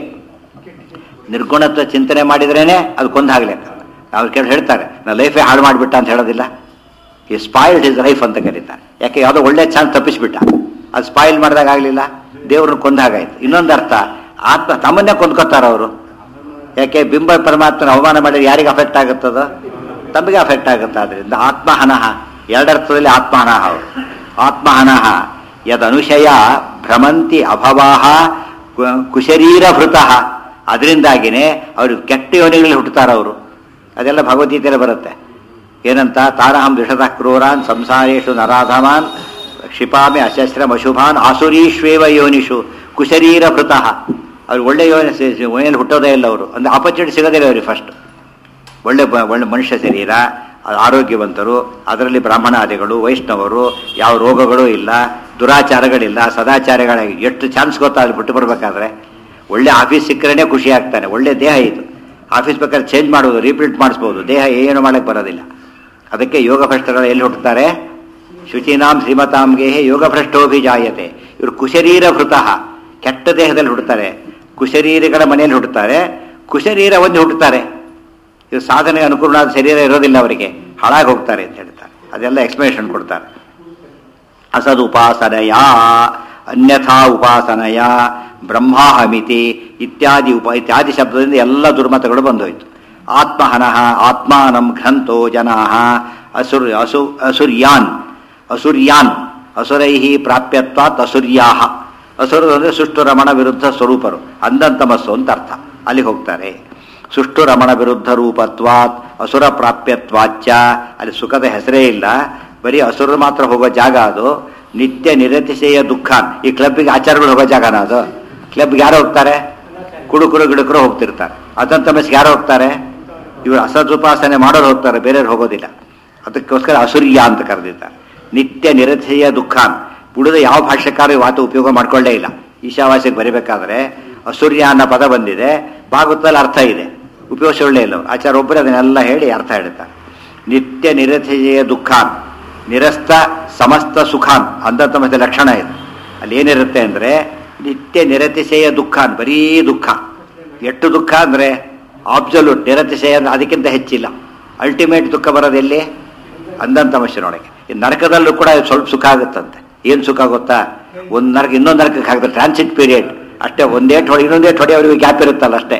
ನಿರ್ಗುಣತ್ವ ಚಿಂತನೆ ಮಾಡಿದ್ರೇನೆ ಅದು ಕೊಂದಾಗ್ಲೇಕ ಅವ್ರು ಕೇಳಿ ಹೇಳ್ತಾರೆ ನಾ ಲೈಫೇ ಹಾಳು ಮಾಡಿಬಿಟ್ಟ ಅಂತ ಹೇಳೋದಿಲ್ಲ ಈ ಸ್ಪಾಯಿಲ್ಡ್ ಇಸ್ ಲೈಫ್ ಅಂತ ಕರೀತಾರೆ ಯಾಕೆ ಯಾವುದೋ ಒಳ್ಳೆ ಚಾನ್ಸ್ ತಪ್ಪಿಸ್ಬಿಟ್ಟ ಅದು ಸ್ಪಾಯಿಲ್ ಮಾಡಿದಾಗ ಆಗಲಿಲ್ಲ ದೇವ್ರನ್ನ ಕೊಂದಾಗಾಯ್ತು ಇನ್ನೊಂದು ಅರ್ಥ ಆತ್ಮ ತಮ್ಮನ್ನೇ ಕೊಂದ್ಕೋತಾರ ಅವರು ಯಾಕೆ ಬಿಂಬ ಪರಮಾತ್ಮನ ಅವಮಾನ ಮಾಡಿದ್ರೆ ಯಾರಿಗೆ ಅಫೆಕ್ಟ್ ಆಗುತ್ತದ ತಮಗೆ ಅಫೆಕ್ಟ್ ಆಗುತ್ತೆ ಅದರಿಂದ ಆತ್ಮಹನಃ ಎರಡರ್ಥದಲ್ಲಿ ಆತ್ಮಹನಃ ಅವರು ಆತ್ಮಹನಃ ಯದನುಶಯ ಭ್ರಮಂತಿ ಅಭವಾಹ ಕು- ಕುಶರೀರಭೃತಃ ಅದರಿಂದಾಗಿನೇ ಅವರು ಕೆಟ್ಟ ಯೋನಿಗಳಲ್ಲಿ ಹುಟ್ಟುತ್ತಾರ ಅವರು ಅದೆಲ್ಲ ಭಗವದ್ಗೀತೆಯಲ್ಲಿ ಬರುತ್ತೆ ಏನಂತ ತಾರಹಂ ದ್ವಿಷತಃ ಕ್ರೂರಾನ್ ಸಂಸಾರೇಶು ನರಾಧಮಾನ್ ಕ್ಷಿಪಾಮಿ ಅಶಸ್ತ್ರಂ ಅಶುಭಾನ್ ಆಸುರೀಶ್ವೇವ ಯೋನಿಷು ಕುಶರೀರಭೃತಃ ಅವ್ರು ಒಳ್ಳೆ ಯೋನಿ ಯೋನಿಯಲ್ಲಿ ಹುಟ್ಟೋದೇ ಇಲ್ಲ ಅವರು ಅಂದ್ರೆ ಆಪರ್ಚುನಿಟಿ ಸಿಗೋದೇ ಇಲ್ಲ ಅವ್ರಿಗೆ ಫಸ್ಟ್ ಒಳ್ಳೆ ಬ- ಒಳ್ಳೆ ಮನುಷ್ಯ ಶರೀರ ಆ- ಆರೋಗ್ಯವಂತರು ಅದರಲ್ಲಿ ಬ್ರಾಹ್ಮಣಾದಿಗಳು ವೈಷ್ಣವರು ಯಾವ ರೋಗಗಳೂ ಇಲ್ಲ ದುರಾಚಾರಗಳಿಲ್ಲ ಸದಾಚಾರಗಳಾಗಿ ಎಷ್ಟು ಚಾನ್ಸ್ ಗೊತ್ತಾ ಅಲ್ಲಿ ಬಿಟ್ಟು ಬರ್ಬೇಕಾದ್ರೆ ಒಳ್ಳೆ ಆಫೀಸ್ ಸಿಕ್ಕರೇನೆ ಖುಷಿ ಆಗ್ತಾನೆ ಒಳ್ಳೆ ದೇಹ ಇದು ಆಫೀಸ್ ಬೇಕಾದ್ರೆ ಚೇಂಜ್ ಮಾಡೋದು ರೀಪ್ರಿಂಟ್ ಮಾಡಿಸ್ಬೋದು ದೇಹ ಏನು ಮಾಡಕ್ಕೆ ಬರೋದಿಲ್ಲ ಅದಕ್ಕೆ ಯೋಗ ಭ್ರಷ್ಟಗಳು ಎಲ್ಲಿ ಹುಟ್ಟುತ್ತಾರೆ ಶುಚಿನಾಂ ಶ್ರೀಮತಾಂಗೆ ಯೋಗ ಭ್ರಷ್ಟೋಭಿಜಾಯತೆ ಇವರು ಕುಶರೀರ ಭೃತಃ ಕೆಟ್ಟ ದೇಹದಲ್ಲಿ ಹುಟ್ಟುತ್ತಾರೆ ಕುಶರೀರಗಳ ಮನೆಯಲ್ಲಿ ಹುಟ್ಟುತ್ತಾರೆ ಕುಶರೀರ ಒಂದು ಹುಟ್ಟುತ್ತಾರೆ ಇದು ಸಾಧನೆ ಅನುಕೂಲವಾದ ಶರೀರ ಇರೋದಿಲ್ಲ ಅವರಿಗೆ ಹಾಳಾಗಿ ಹೋಗ್ತಾರೆ ಅಂತ ಹೇಳ್ತಾರೆ ಅದೆಲ್ಲ ಎಕ್ಸ್ಪ್ಲನೇಷನ್ ಕೊಡ್ತಾರೆ ಅಸದುಪಾಸನೆಯ ಅನ್ಯಥಾ ಉಪಾಸನೆಯ ಬ್ರಹ್ಮಾಹಮಿತಿ ಇತ್ಯಾದಿ ಉಪ ಇತ್ಯಾದಿ ಶಬ್ದದಿಂದ ಎಲ್ಲ ದುರ್ಮತಗಳು ಬಂದೋಯ್ತು ಆತ್ಮಹನಃ ಆತ್ಮಾನಂ ಘ್ರಂಥೋ ಜನಾ ಅಸುರ್ ಅಸು ಅಸುರ್ಯಾನ್ ಅಸುರ್ಯಾನ್ ಅಸುರೈ ಪ್ರಾಪ್ಯತ್ವಾತ್ ಅಸುರ್ಯಾಹ ಅಸುರರು ಅಂದರೆ ಸುಷ್ಟು ರಮಣ ವಿರುದ್ಧ ಸ್ವರೂಪರು ಅಂದಂತಮಸ್ಸು ಅಂತ ಅರ್ಥ ಅಲ್ಲಿ ಹೋಗ್ತಾರೆ ಸುಷ್ಟು ರಮಣ ವಿರುದ್ಧ ರೂಪತ್ವಾತ್ ಅಸುರ ಪ್ರಾಪ್ಯತ್ವಾಚ್ಯ ಅಲ್ಲಿ ಸುಖದ ಹೆಸರೇ ಇಲ್ಲ ಬರೀ ಅಸುರರು ಮಾತ್ರ ಹೋಗೋ ಜಾಗ ಅದು ನಿತ್ಯ ನಿರತಿಶಯ ದುಃಖ ಈ ಕ್ಲಬ್ಬಿಗೆ ಆಚಾರಗಳು ಹೋಗೋ ಜಾಗನ ಅದು ಕ್ಲಬ್ಗೆ ಯಾರು ಹೋಗ್ತಾರೆ ಕುಡುಕರು ಗಿಡುಕರು ಹೋಗ್ತಿರ್ತಾರೆ ಅದಂತ ಮೆಸ್ಗೆ ಯಾರು ಹೋಗ್ತಾರೆ ಇವರು ಅಸದುಪಾಸನೆ ಮಾಡೋರು ಹೋಗ್ತಾರೆ ಬೇರೆಯವ್ರು ಹೋಗೋದಿಲ್ಲ ಅದಕ್ಕೋಸ್ಕರ ಅಸುರ್ಯ ಅಂತ ಕರೆದಿದ್ದಾರೆ ನಿತ್ಯ ನಿರಥೆಯ ದುಃಖ ಉಳಿದ ಯಾವ ಭಾಷೆಕಾರ ಈ ಮಾತು ಉಪಯೋಗ ಮಾಡ್ಕೊಳ್ಳೇ ಇಲ್ಲ ಈಶಾವಾಸ್ಯಕ್ಕೆ ಬರಿಬೇಕಾದ್ರೆ ಅಸುರ್ಯ ಅನ್ನೋ ಪದ ಬಂದಿದೆ ಭಾಗವತದಲ್ಲಿ ಅರ್ಥ ಇದೆ ಉಪಯೋಗಿಸೊಳ್ಳೇ ಇಲ್ಲ ಅವ್ರು. ಆಚಾರ್ಯ ಒಬ್ಬರೇ ಅದನ್ನೆಲ್ಲ ಹೇಳಿ ಅರ್ಥ ಹೇಳ್ತಾರೆ ನಿತ್ಯ ನಿರಥೆಯ ದುಃಖಾನ್ ನಿರಸ್ತ ಸಮಸ್ತ ಸುಖಾನ್ ಅಂತ ಮತ್ತೆ ಲಕ್ಷಣ ಇದೆ ಅಲ್ಲಿ ಏನಿರುತ್ತೆ ಅಂದ್ರೆ ನಿತ್ಯ ನಿರತಿಶಯ ದುಃಖಾನ್ ಬರೀ ದುಃಖ ಎಷ್ಟು ದುಃಖ ಅಂದ್ರೆ ಆಬ್ಸಲ್ಯೂಟ್ ನಿರತಿಶಯ ಅಂದ್ರೆ ಅದಕ್ಕಿಂತ ಹೆಚ್ಚಿಲ್ಲ ಅಲ್ಟಿಮೇಟ್ ದುಃಖ ಬರೋದು ಎಲ್ಲಿ ಅಂದಂತ ಮನುಷ್ಯನೊಳಗೆ ಈ ನರಕದಲ್ಲೂ ಕೂಡ ಸ್ವಲ್ಪ ಸುಖ ಆಗುತ್ತಂತೆ ಏನ್ ಸುಖ ಗೊತ್ತಾ ಒಂದ್ ನರಕ ಇನ್ನೊಂದು ನರಕಕ್ಕೆ ಹಾಕಿದ್ರೆ ಟ್ರಾನ್ಸಿಟ್ ಪೀರಿಯಡ್ ಅಷ್ಟೇ ಒಂದೇಟ್ ಹೊಡೆ ಇನ್ನೊಂದೇಟ್ ಹೊಡೆ ಅವರಿಗೆ ಗ್ಯಾಪ್ ಇರುತ್ತಲ್ಲ ಅಷ್ಟೇ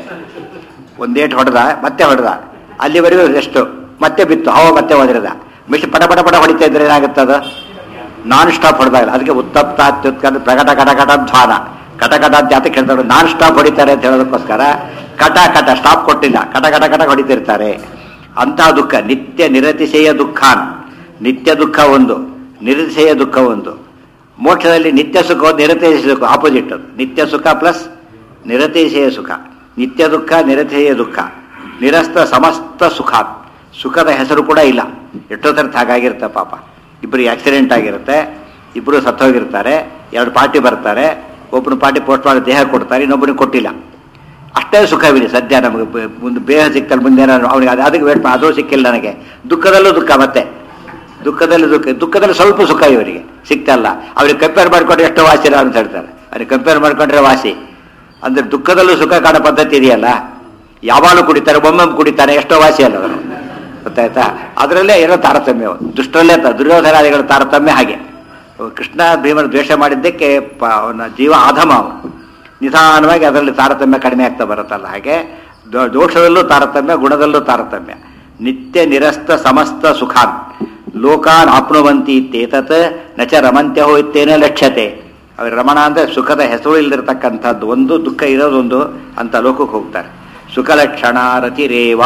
ಒಂದೇಟ್ ಹೊಡೆದ ಮತ್ತೆ ಹೊಡೆದ ಅಲ್ಲಿವರೆಗೂ ಎಷ್ಟು ಮತ್ತೆ ಬಿತ್ತು ಅವ ಮತ್ತೆ ಹೊಡೆದ ಮಿಸ್ಟ್ ಪಟ ಪಟ ಪಟ ಹೊಡಿತಾ ಇದ್ರೆ ಏನಾಗುತ್ತದ ನಾನ್ ಸ್ಟಾಪ್ ಹೊಡೆದಾಗ ಅದಕ್ಕೆ ಉತ್ತಪ್ತ ಅತ್ಯುತ್ಕಂತ ಪ್ರಕಟ ಕಟ ಕಟ ಧ್ವಾನ ಕಟ ಕಟ ಅಂತ ಯಾತಕ್ಕೆ ಹೇಳ್ತಾರೆ ನಾನ್ ಸ್ಟಾಪ್ ಹೊಡಿತಾರೆ ಅಂತ ಹೇಳೋದಕ್ಕೋಸ್ಕರ ಕಟ ಕಟ ಸ್ಟಾಪ್ ಕೊಟ್ಟಿಲ್ಲ ಕಟ ಕಟ ಕಟ ಹೊಡಿತಿರ್ತಾರೆ ಅಂತಹ ದುಃಖ ನಿತ್ಯ ನಿರತಿಶಯ ದುಃಖಾನ್ ನಿತ್ಯ ದುಃಖ ಒಂದು ನಿರತಿಶಯ ದುಃಖ ಒಂದು ಮೋಕ್ಷದಲ್ಲಿ ನಿತ್ಯ ಸುಖ ಒಂದು ನಿರತಿಶಯ ಸುಖ ಆಪೋಸಿಟ್ ಅದು ನಿತ್ಯ ಸುಖ ಪ್ಲಸ್ ನಿರತಿಶಯ ಸುಖ ನಿತ್ಯ ದುಃಖ ನಿರತಿಶಯ ದುಃಖ ನಿರಸ್ತ ಸಮಸ್ತ ಸುಖ ಸುಖದ ಹೆಸರು ಕೂಡ ಇಲ್ಲ ಎಷ್ಟೋ ಥರದ ಹಾಗಾಗಿರುತ್ತೆ ಪಾಪ ಇಬ್ಬರಿಗೆ ಆಕ್ಸಿಡೆಂಟ್ ಆಗಿರುತ್ತೆ ಇಬ್ಬರು ಸತ್ತೋಗಿರ್ತಾರೆ ಎರಡು ಪಾರ್ಟಿ ಬರ್ತಾರೆ ಒಬ್ಬನು ಪಾರ್ಟಿ ಪೋಸ್ಟ್ ಮಾಡಿ ದೇಹ ಕೊಡ್ತಾರೆ ಇನ್ನೊಬ್ಬನಿಗೆ ಕೊಟ್ಟಿಲ್ಲ ಅಷ್ಟೇ ಸುಖವಿದೆ ಸದ್ಯ ನಮಗೆ ಬ- ಮುಂದೆ ಬೇಹ ಸಿಕ್ತಲ್ಲ ಮುಂದೆ ಏನಾದ್ರು ಅವನಿಗೆ ಅದು ಅದಕ್ಕೆ ವೇಟ್ ಅದು ಸಿಕ್ಕಿಲ್ಲ ನನಗೆ ದುಃಖದಲ್ಲೂ ದುಃಖ ಮತ್ತೆ ದುಃಖದಲ್ಲಿ ದುಃಖ ದುಃಖದಲ್ಲಿ ಸ್ವಲ್ಪ ಸುಖ ಇವರಿಗೆ ಸಿಕ್ತಲ್ಲ ಅವ್ರಿಗೆ ಕಂಪೇರ್ ಮಾಡ್ಕೊಂಡ್ರೆ ಎಷ್ಟೋ ವಾಸಿ ಇಲ್ಲ ಅಂತ ಹೇಳ್ತಾರೆ ಅವ್ರಿಗೆ ಕಂಪೇರ್ ಮಾಡ್ಕೊಂಡ್ರೆ ವಾಸಿ ಅಂದ್ರೆ ದುಃಖದಲ್ಲೂ ಸುಖ ಕಾಣೋ ಪದ್ಧತಿ ಇದೆಯಲ್ಲ ಯಾವಾಗಲೂ ಕುಡಿತಾರೆ ಒಮ್ಮೊಮ್ಮೆ ಕುಡಿತಾರೆ ಎಷ್ಟೋ ವಾಸಿ ಅಲ್ಲ ಅದನ್ನು ಗೊತ್ತಾಯ್ತಾ ಅದರಲ್ಲೇ ಏನೋ ತಾರತಮ್ಯ ದುಷ್ಟರಲ್ಲೇ ತ- ದುರ್ಯೋಧನಾದಿಗಳ ತಾರತಮ್ಯ ಹಾಗೆ ಕೃಷ್ಣ ಭೀಮನ ದ್ವೇಷ ಮಾಡಿದ್ದಕ್ಕೆ ಪ- ಅವನ ಜೀವ ಆಧಮ ಅವನು ನಿಧಾನವಾಗಿ ಅದರಲ್ಲಿ ತಾರತಮ್ಯ ಕಡಿಮೆ ಆಗ್ತಾ ಬರುತ್ತಲ್ಲ ಹಾಗೆ ದೋ- ದೋಷದಲ್ಲೂ ತಾರತಮ್ಯ ಗುಣದಲ್ಲೂ ತಾರತಮ್ಯ ನಿತ್ಯ ನಿರಸ್ತ ಸಮಸ್ತ ಸುಖಾನ್ ಲೋಕಾನ್ ಆಪ್ನುವಂತಿ ಇತ್ತೇತತ್ ನಚ ರಮಂತ್ಯಹೋ ಇತ್ತೇನ ಲಕ್ಷ್ಯತೆ ಅವ್ರ ರಮಣ ಅಂದ್ರೆ ಸುಖದ ಹೆಸರು ಇಲ್ದಿರತಕ್ಕಂಥದ್ದು ಒಂದು ದುಃಖ ಇರೋದೊಂದು ಅಂತ ಲೋಕಕ್ಕೆ ಹೋಗ್ತಾರೆ ಸುಖ ಲಕ್ಷಣ ರತಿರೇವಾ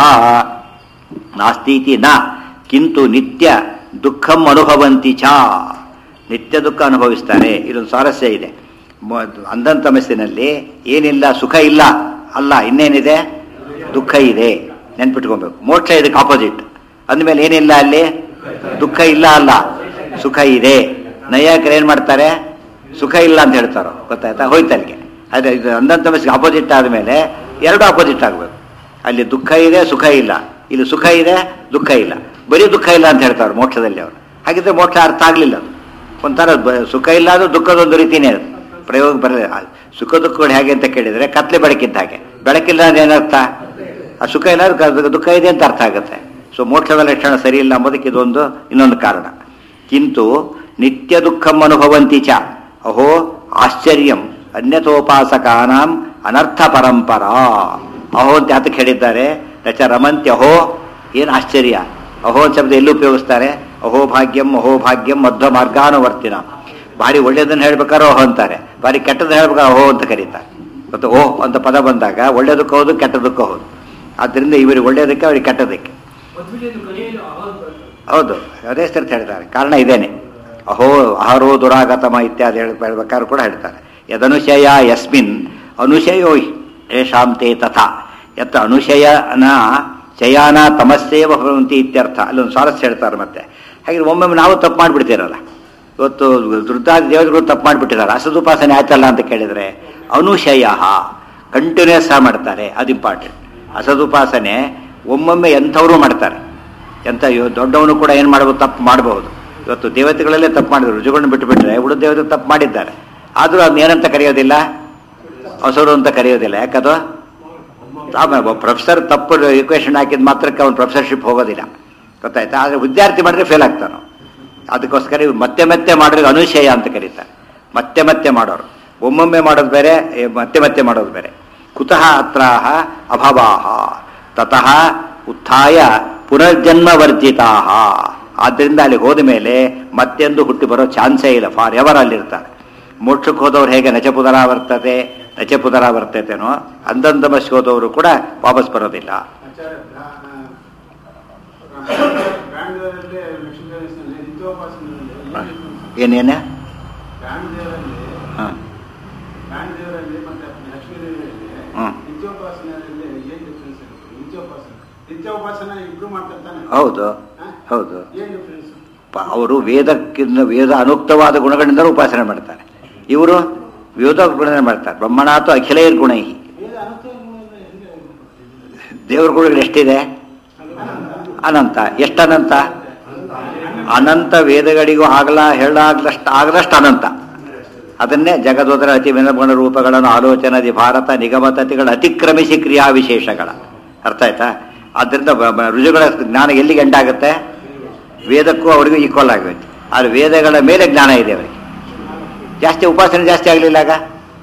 ನಾಸ್ತೀತಿ ನ ಕಿಂತು ನಿತ್ಯ ದುಃಖಂ ಅನುಭವಂತಿ ಚ ನಿತ್ಯ ದುಃಖ ಅನುಭವಿಸ್ತಾರೆ ಇದೊಂದು ಸ್ವಾರಸ್ಯ ಇದೆ ಮ- ಅಂಧನ್ ತಮಸ್ಸಿನಲ್ಲಿ ಏನಿಲ್ಲ ಸುಖ ಇಲ್ಲ ಅಲ್ಲ ಇನ್ನೇನಿದೆ ದುಃಖ ಇದೆ ನೆನ್ಪಿಟ್ಕೊಬೇಕು ಮೋಕ್ಷ ಇದಕ್ಕೆ ಆಪೋಸಿಟ್ ಅಂದಮೇಲೆ ಏನಿಲ್ಲ ಅಲ್ಲಿ ದುಃಖ ಇಲ್ಲ ಅಲ್ಲ ಸುಖ ಇದೆ ನೈಯಾಕರು ಏನ್ ಮಾಡ್ತಾರೆ ಸುಖ ಇಲ್ಲ ಅಂತ ಹೇಳ್ತಾರೋ ಗೊತ್ತಾಯ್ತಾ ಹೋಯ್ತು ಅಲ್ಲಿಗೆ ಅದೇ ಇದು ಅಂಧನ್ ತಮಸ್ಸಿಗೆ ಆಪೋಸಿಟ್ ಆದಮೇಲೆ ಎರಡು ಆಪೋಸಿಟ್ ಆಗಬೇಕು ಅಲ್ಲಿ ದುಃಖ ಇದೆ ಸುಖ ಇಲ್ಲ ಇಲ್ಲಿ ಸುಖ ಇದೆ ದುಃಖ ಇಲ್ಲ ಬರೀ ದುಃಖ ಇಲ್ಲ ಅಂತ ಹೇಳ್ತಾರೆ ಮೋಕ್ಷದಲ್ಲಿ ಅವರು ಹಾಗಿದ್ರೆ ಮೋಕ್ಷ ಅರ್ಥ ಆಗಲಿಲ್ಲ ಅದು ಒಂಥರ ಬ- ಸುಖ ಇಲ್ಲ ಅದು ದುಃಖದೊಂದು ರೀತಿನೇ ಅದು ಪ್ರಯೋಗ ಬರಲಿಲ್ಲ ಆ ಸುಖ ದುಃಖಗಳು ಹೇಗೆ ಅಂತ ಕೇಳಿದರೆ ಕತ್ಲೆ ಬೆಳಕಿದ್ದ ಹಾಗೆ ಬೆಳಕಿಲ್ಲ ಅಂದ್ರೆ ಏನರ್ಥ ಆ ಸುಖ ಇಲ್ಲ ಅಂದ್ರೆ ಕ- ದುಃಖ ಇದೆ ಅಂತ ಅರ್ಥ ಆಗುತ್ತೆ ಸೊ ಮೋಕ್ಷದ ಲಕ್ಷಣ ಸರಿ ಇಲ್ಲ ಎಂಬುದಕ್ಕೆ ಇದೊಂದು ಇನ್ನೊಂದು ಕಾರಣ ಕಿಂತು ನಿತ್ಯ ದುಃಖಂ ಅನುಭವಂತಿ ಚ ಅಹೋ ಆಶ್ಚರ್ಯಂ ಅನ್ಯಥೋಪಾಸಕಾನಾಂ ಅನರ್ಥ ಪರಂಪರಾ ಅಹೋ ಅಂತ ಯಾತಕ್ಕೆ ಹೇಳಿದ್ದಾರೆ ರಚ ರಮಂತಿ ಅಹೋ ಏನು ಆಶ್ಚರ್ಯ ಅಹೋ ಅಂತ ಶಬ್ದ ಎಲ್ಲಿ ಉಪಯೋಗಿಸ್ತಾರೆ ಅಹೋ ಭಾಗ್ಯಂ ಅಹೋ ಭಾಗ್ಯಂ ಮಧ್ವ ಮಾರ್ಗಾನುವರ್ತಿನ ಭಾರಿ ಒಳ್ಳೇದನ್ನ ಹೇಳ್ಬೇಕಾದ್ರೆ ಅಹೋ ಅಂತಾರೆ ಭಾರಿ ಕೆಟ್ಟದನ್ನ ಹೇಳ್ಬೇಕಾದ್ರೆ ಅಹೋ ಅಂತ ಕರೀತಾರೆ ಮತ್ತು ಓ ಅಂತ ಪದ ಬಂದಾಗ ಒಳ್ಳೇದಕ್ಕೆ ಹೌದು ಕೆಟ್ಟದಕ್ಕೂ ಹೌದು ಆದ್ದರಿಂದ ಇವರಿಗೆ ಒಳ್ಳೇದಕ್ಕೆ ಅವ್ರಿಗೆ ಕೆಟ್ಟದಕ್ಕೆ ಮದುವೆದು ಕೊನೆಯಲ್ಲಿ ಆವಾಜ್ ಬರ್ತದೆ ಹೌದು ಅದೇ ಸರ್ತಿ ಹೇಳ್ತಾರೆ ಕಾರಣ ಇದೇನೆ ಅಹೋ ಅಹರೋ ದುರಾಗತಮ ಇತ್ಯಾದಿ ಹೇಳ ಹೇಳ್ಬೇಕಾದ್ರೆ ಕೂಡ ಹೇಳ್ತಾರೆ ಯದನುಶಯ ಯಸ್ಮಿನ್ ಅನುಶಯೋ ಯೇಷಾಂ ತೇ ತಥಾ ಯತ್ ಅನುಶಯನ ಶಯಾನ ತಮಸ್ಸೇವ ಭವಂತಿ ಇತ್ಯರ್ಥ ಅಲ್ಲೊಂದು ಸ್ವಾರಸ್ಯ ಹೇಳ್ತಾರೆ ಮತ್ತೆ ಹಾಗೆ ಒಮ್ಮೊಮ್ಮೆ ನಾವು ತಪ್ಪು ಮಾಡಿಬಿಡ್ತೀರಲ್ಲ ಇವತ್ತು ದುರ್ದಾದಿ ದೇವತೆಗಳು ತಪ್ಪು ಮಾಡಿಬಿಟ್ಟಿದ್ದಾರೆ ಅಸದುಪಾಸನೆ ಆಯ್ತಲ್ಲ ಅಂತ ಕೇಳಿದರೆ ಅನುಶಯ ಕಂಟಿನ್ಯೂಸ್ ಮಾಡ್ತಾರೆ ಅದು ಇಂಪಾರ್ಟೆಂಟ್ ಅಸದುಪಾಸನೆ ಒಮ್ಮೊಮ್ಮೆ ಎಂಥವರು ಮಾಡ್ತಾರೆ ಎಂತ ಇವ- ದೊಡ್ಡವನು ಕೂಡ ಏನು ಮಾಡಬಹುದು ತಪ್ಪು ಮಾಡಬಹುದು ಇವತ್ತು ದೇವತೆಗಳಲ್ಲೇ ತಪ್ಪು ಮಾಡಿದ್ರು ರುಜುಗಳನ್ನ ಬಿಟ್ಟುಬಿಟ್ರೆ ಉಳಿದ ದೇವತೆ ತಪ್ಪು ಮಾಡಿದ್ದಾರೆ ಆದರೂ ಅದನ್ನ ಏನಂತ ಕರೆಯೋದಿಲ್ಲ ಹೊಸರು ಅಂತ ಕರೆಯೋದಿಲ್ಲ ಯಾಕದು ಪ್ರೊಫೆಸರ್ ತಪ್ಪು ಇಕ್ವೇಶನ್ ಹಾಕಿದ ಮಾತ್ರಕ್ಕೆ ಅವ್ನು ಪ್ರೊಫೆಸರ್ಶಿಪ್ ಹೋಗೋದಿಲ್ಲ ಗೊತ್ತಾಯ್ತಾ ಆದರೆ ವಿದ್ಯಾರ್ಥಿ ಮಾಡಿದ್ರೆ ಫೇಲ್ ಆಗ್ತಾನೋ ಅದಕ್ಕೋಸ್ಕರ ಇವ್ರು ಮತ್ತೆ ಮತ್ತೆ ಮಾಡೋದು ಅನುಶಯ ಅಂತ ಕರೀತಾರೆ ಮತ್ತೆ ಮತ್ತೆ ಮಾಡೋರು ಒಮ್ಮೊಮ್ಮೆ ಮಾಡೋದು ಬೇರೆ ಏ, ಮತ್ತೆ ಮತ್ತೆ ಮಾಡೋದು ಬೇರೆ ಕುತಃ ಅತ್ರಾಹ ಅಭವಾಹ ತತಃ ಉತ್ಥಾಯ ಪುನರ್ಜನ್ಮ ವರ್ಜಿತಾ ಆದ್ದರಿಂದ ಅಲ್ಲಿ ಹೋದ ಮೇಲೆ ಮತ್ತೆಂದು ಹುಟ್ಟಿ ಬರೋ ಚಾನ್ಸೇ ಇಲ್ಲ ಫಾರ್ ಎವರ್ ಅಲ್ಲಿರ್ತಾರೆ ಮೋಕ್ಷಕ್ಕೆ ಹೋದವ್ರು ಹೇಗೆ ನಚ ಪುನರಾವರ್ತತೆ ನಚ ಪುನರಾವರ್ತತೆನೋ ಅಂದಂದಮಸ್ಗೆ ಹೋದವರು ಕೂಡ ವಾಪಸ್ ಬರೋದಿಲ್ಲ ಆಚಾರ್ಯ ಬ್ಯಾಂಗ್ಳೂರಲ್ಲಿ ಲಕ್ಷ್ಮೀ ದೇವಸ್ಥಾನದಲ್ಲಿ ನಿತ್ಯೋಪಾಸನೆಯಲ್ಲಿ ಏನೇನು ಬ್ಯಾಂಗ್ ದೇವರಲ್ಲಿ ಹಾಂ ಬ್ಯಾಂಗ್ ದೇವರಲ್ಲಿ ಮತ್ತೆ ಲಕ್ಷ್ಮೀ ದೇವರಲ್ಲಿ ಹ್ಮ್. ನಿತ್ಯೋಪಾಸನೆಯಲ್ಲಿ ಏನ್ ಡಿಫ್ರೆನ್ಸ್ ಇರುತ್ತೆ ನಿತ್ಯೋಪಾಸನೆ ನಿತ್ಯ ಉಪಾಸನ ಇಬ್ರು ಮಾಡ್ತಿರ್ತಾನೆ ಹೌದು ಹೌದು ಏನ್ ಡಿಫ್ರೆನ್ಸ್ ಪ- ಅವರು ವೇದಕ್ಕಿಂತ ವೇದ ಅನುಕ್ತವಾದ ಗುಣಗಳಿಂದ ಉಪಾಸನೆ ಮಾಡ್ತಾರೆ ಇವರು ವೇದ ಗುಣ ಮಾಡ್ತಾರೆ ಬ್ರಹ್ಮಣಾತು ಅಖಿಲೇರ್ ಗುಣೈ ವೇದ ಅನುಷ್ಠಾನ ಅಂದ್ರೆ ಹೆಂಗೆ? ದೇವ್ರ ಗುಣಗಳು ಎಷ್ಟಿದೆ ಅನಂತ ಎಷ್ಟು ಅನಂತ ಅನಂತ ವೇದಗಳಿಗೂ ಆಗಲ ಹೇಳಾಗ್ಲಷ್ಟು ಆಗಲಷ್ಟು ಅನಂತ ಅದನ್ನೇ ಜಗದೋದರ ಅತಿ ವಿನಗುಣ ರೂಪಗಳನ್ನು ಆಲೋಚನದಿ ಭಾರತ ನಿಗಮತತಿಗಳ ಅತಿಕ್ರಮಿಸಿ ಕ್ರಿಯಾ ವಿಶೇಷಗಳ ಅರ್ಥ ಆಯ್ತಾ ಆದ್ದರಿಂದ ಬ- ಬ- ರುಜುಗಳ ಜ್ಞಾನ ಎಲ್ಲಿಗೆ ಎಂಡಾಗುತ್ತೆ ವೇದಕ್ಕೂ ಅವರಿಗೂ ಈಕ್ವಲ್ ಆಗೋಯ್ತು ಆದರೆ ವೇದಗಳ ಮೇಲೆ ಜ್ಞಾನ ಇದೆ ಅವರಿಗೆ ಜಾಸ್ತಿ ಉಪಾಸನೆ ಜಾಸ್ತಿ ಆಗಲಿಲ್ಲ ಆಗ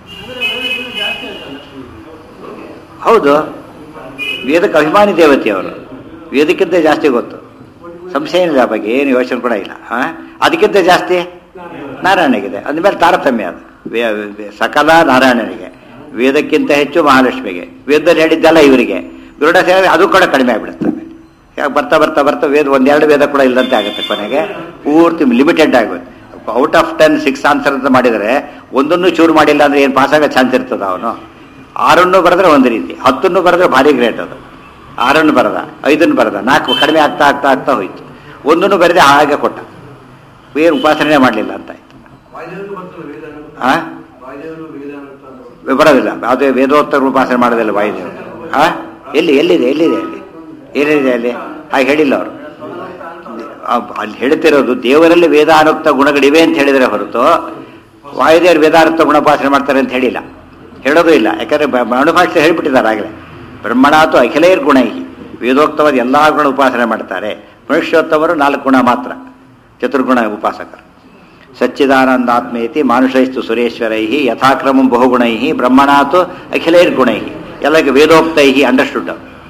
ಹೌದು ವೇದಕ್ಕೆ ಅಭಿಮಾನಿ ದೇವತೆ ಅವರು ವೇದಕ್ಕಿಂತ ಜಾಸ್ತಿ ಗೊತ್ತು ಸಂಶಯ ಏನಿಲ್ಲ ಆ ಬಗ್ಗೆ ಏನು ಯೋಚನೆ ಕೂಡ ಇಲ್ಲ ಆ? ಅದಕ್ಕಿಂತ ಜಾಸ್ತಿ ನಾರಾಯಣಗಿದೆ ಅಂದಮೇಲೆ ತಾರತಮ್ಯ ಅದು ವೇ- ವೇ- ಸಕಲ ನಾರಾಯಣನಿಗೆ ವೇದಕ್ಕಿಂತ ಹೆಚ್ಚು ಮಹಾಲಕ್ಷ್ಮಿಗೆ ವೇದದಲ್ಲಿ ಹೇಳಿದ್ದೆಲ್ಲ ಇವರಿಗೆ ಗರುಡ ಸೇವೆ ಅದು ಕೂಡ ಕಡಿಮೆ ಆಗಿಬಿಡುತ್ತೆ ಯಾಕೆ ಬರ್ತಾ ಬರ್ತಾ ಬರ್ತಾ ವೇದ ಒಂದೆರಡು ವೇದ ಕೂಡ ಇಲ್ಲದಂತೆ ಆಗುತ್ತೆ ಕೊನೆಗೆ ಪೂರ್ತಿ ಲಿಮಿಟೆಡ್ ಆಗುತ್ತೆ out of ten six answer ಅಂತ ಮಾಡಿದರೆ ಒಂದನ್ನು ಚೂರು ಮಾಡಿಲ್ಲ ಅಂದ್ರೆ ಏನು ಪಾಸ್ ಆಗೋ ಚಾನ್ಸ್ ಇರ್ತದ ಅವನು ಆರನ್ನು ಬರೆದ್ರೆ ಒಂದು ರೀತಿ ಹತ್ತನ್ನು ಬರೆದ್ರೆ ಭಾರಿ ಗ್ರೇಟ್ ಅದು ಆರನ್ನು ಬರದ ಐದನ್ನು ಬರದ ನಾಲ್ಕು ಕಡಿಮೆ ಆಗ್ತಾ ಆಗ್ತಾ ಆಗ್ತಾ ಹೋಯ್ತು ಒಂದನ್ನು ಬರೆದೆ ಹಾಗೆ ಕೊಟ್ಟ ಏನು ಉಪಾಸನೆ ಮಾಡಲಿಲ್ಲ ಅಂತ ಆಯ್ತು ವಾಯುದೇವರು ಬರ್ತಲ್ಲ ವೇದ ಆ? ವಾಯುದೇವರು ವೇದ ಅಂತ ಬರೋದಿಲ್ಲ ಅದೇ ವೇದೋತ್ತರ ಉಪಾಸನೆ ಮಾಡೋದಿಲ್ಲ ವಾಯುದೇವರು ಆ ಎಲ್ಲಿ ಎಲ್ಲಿದೆ ಎಲ್ಲಿದೆ ಅಲ್ಲಿ ಏನಿದೆ ಅಲ್ಲಿ ಹಾಗೆ ಹೇಳಿಲ್ಲ ಅವರು ಅಲ್ಲಿ ಹೇಳ್ತಿರೋದು ದೇವರಲ್ಲಿ ವೇದಾನುಕ್ತ ಗುಣಗಳಿವೆ ಅಂತ ಹೇಳಿದರೆ ಹೊರತು ವಾಯುದೇವರು ವೇದಾನುಕ್ತ ಗುಣೋಪಾಸನೆ ಮಾಡ್ತಾರೆ ಅಂತ ಹೇಳಿಲ್ಲ ಹೇಳೋದು ಇಲ್ಲ ಯಾಕಂದ್ರೆ ಮನುಭಾಷೆ ಹೇಳಿಬಿಟ್ಟಿದ್ದಾರೆ ಆಗಲೇ ಬ್ರಹ್ಮಣಾತು ಅಖಿಲೇರ್ ಗುಣೈ ವೇದೋಕ್ತವಾದ ಎಲ್ಲ ಗುಣ ಉಪಾಸನೆ ಮಾಡ್ತಾರೆ ಮನುಷ್ಯೋತ್ತಮರು ನಾಲ್ಕು ಗುಣ ಮಾತ್ರ ಚತುರ್ಗುಣ ಉಪಾಸಕರು ಸಚ್ಚಿದಾನಂದಾತ್ಮೇತಿ ಮಾನುಷೈಸ್ತು ಸುರೇಶ್ವರೈ ಯಥಾಕ್ರಮಂ ಬಹುಗುಣೈ ಬ್ರಹ್ಮಣಾತು ಅಖಿಲೈರ್ ಗುಣೈ ಎಲ್ಲಕ್ಕೆ ವೇದೋಕ್ತೈ ಅಂಡರ್ಸ್ಟುಡ್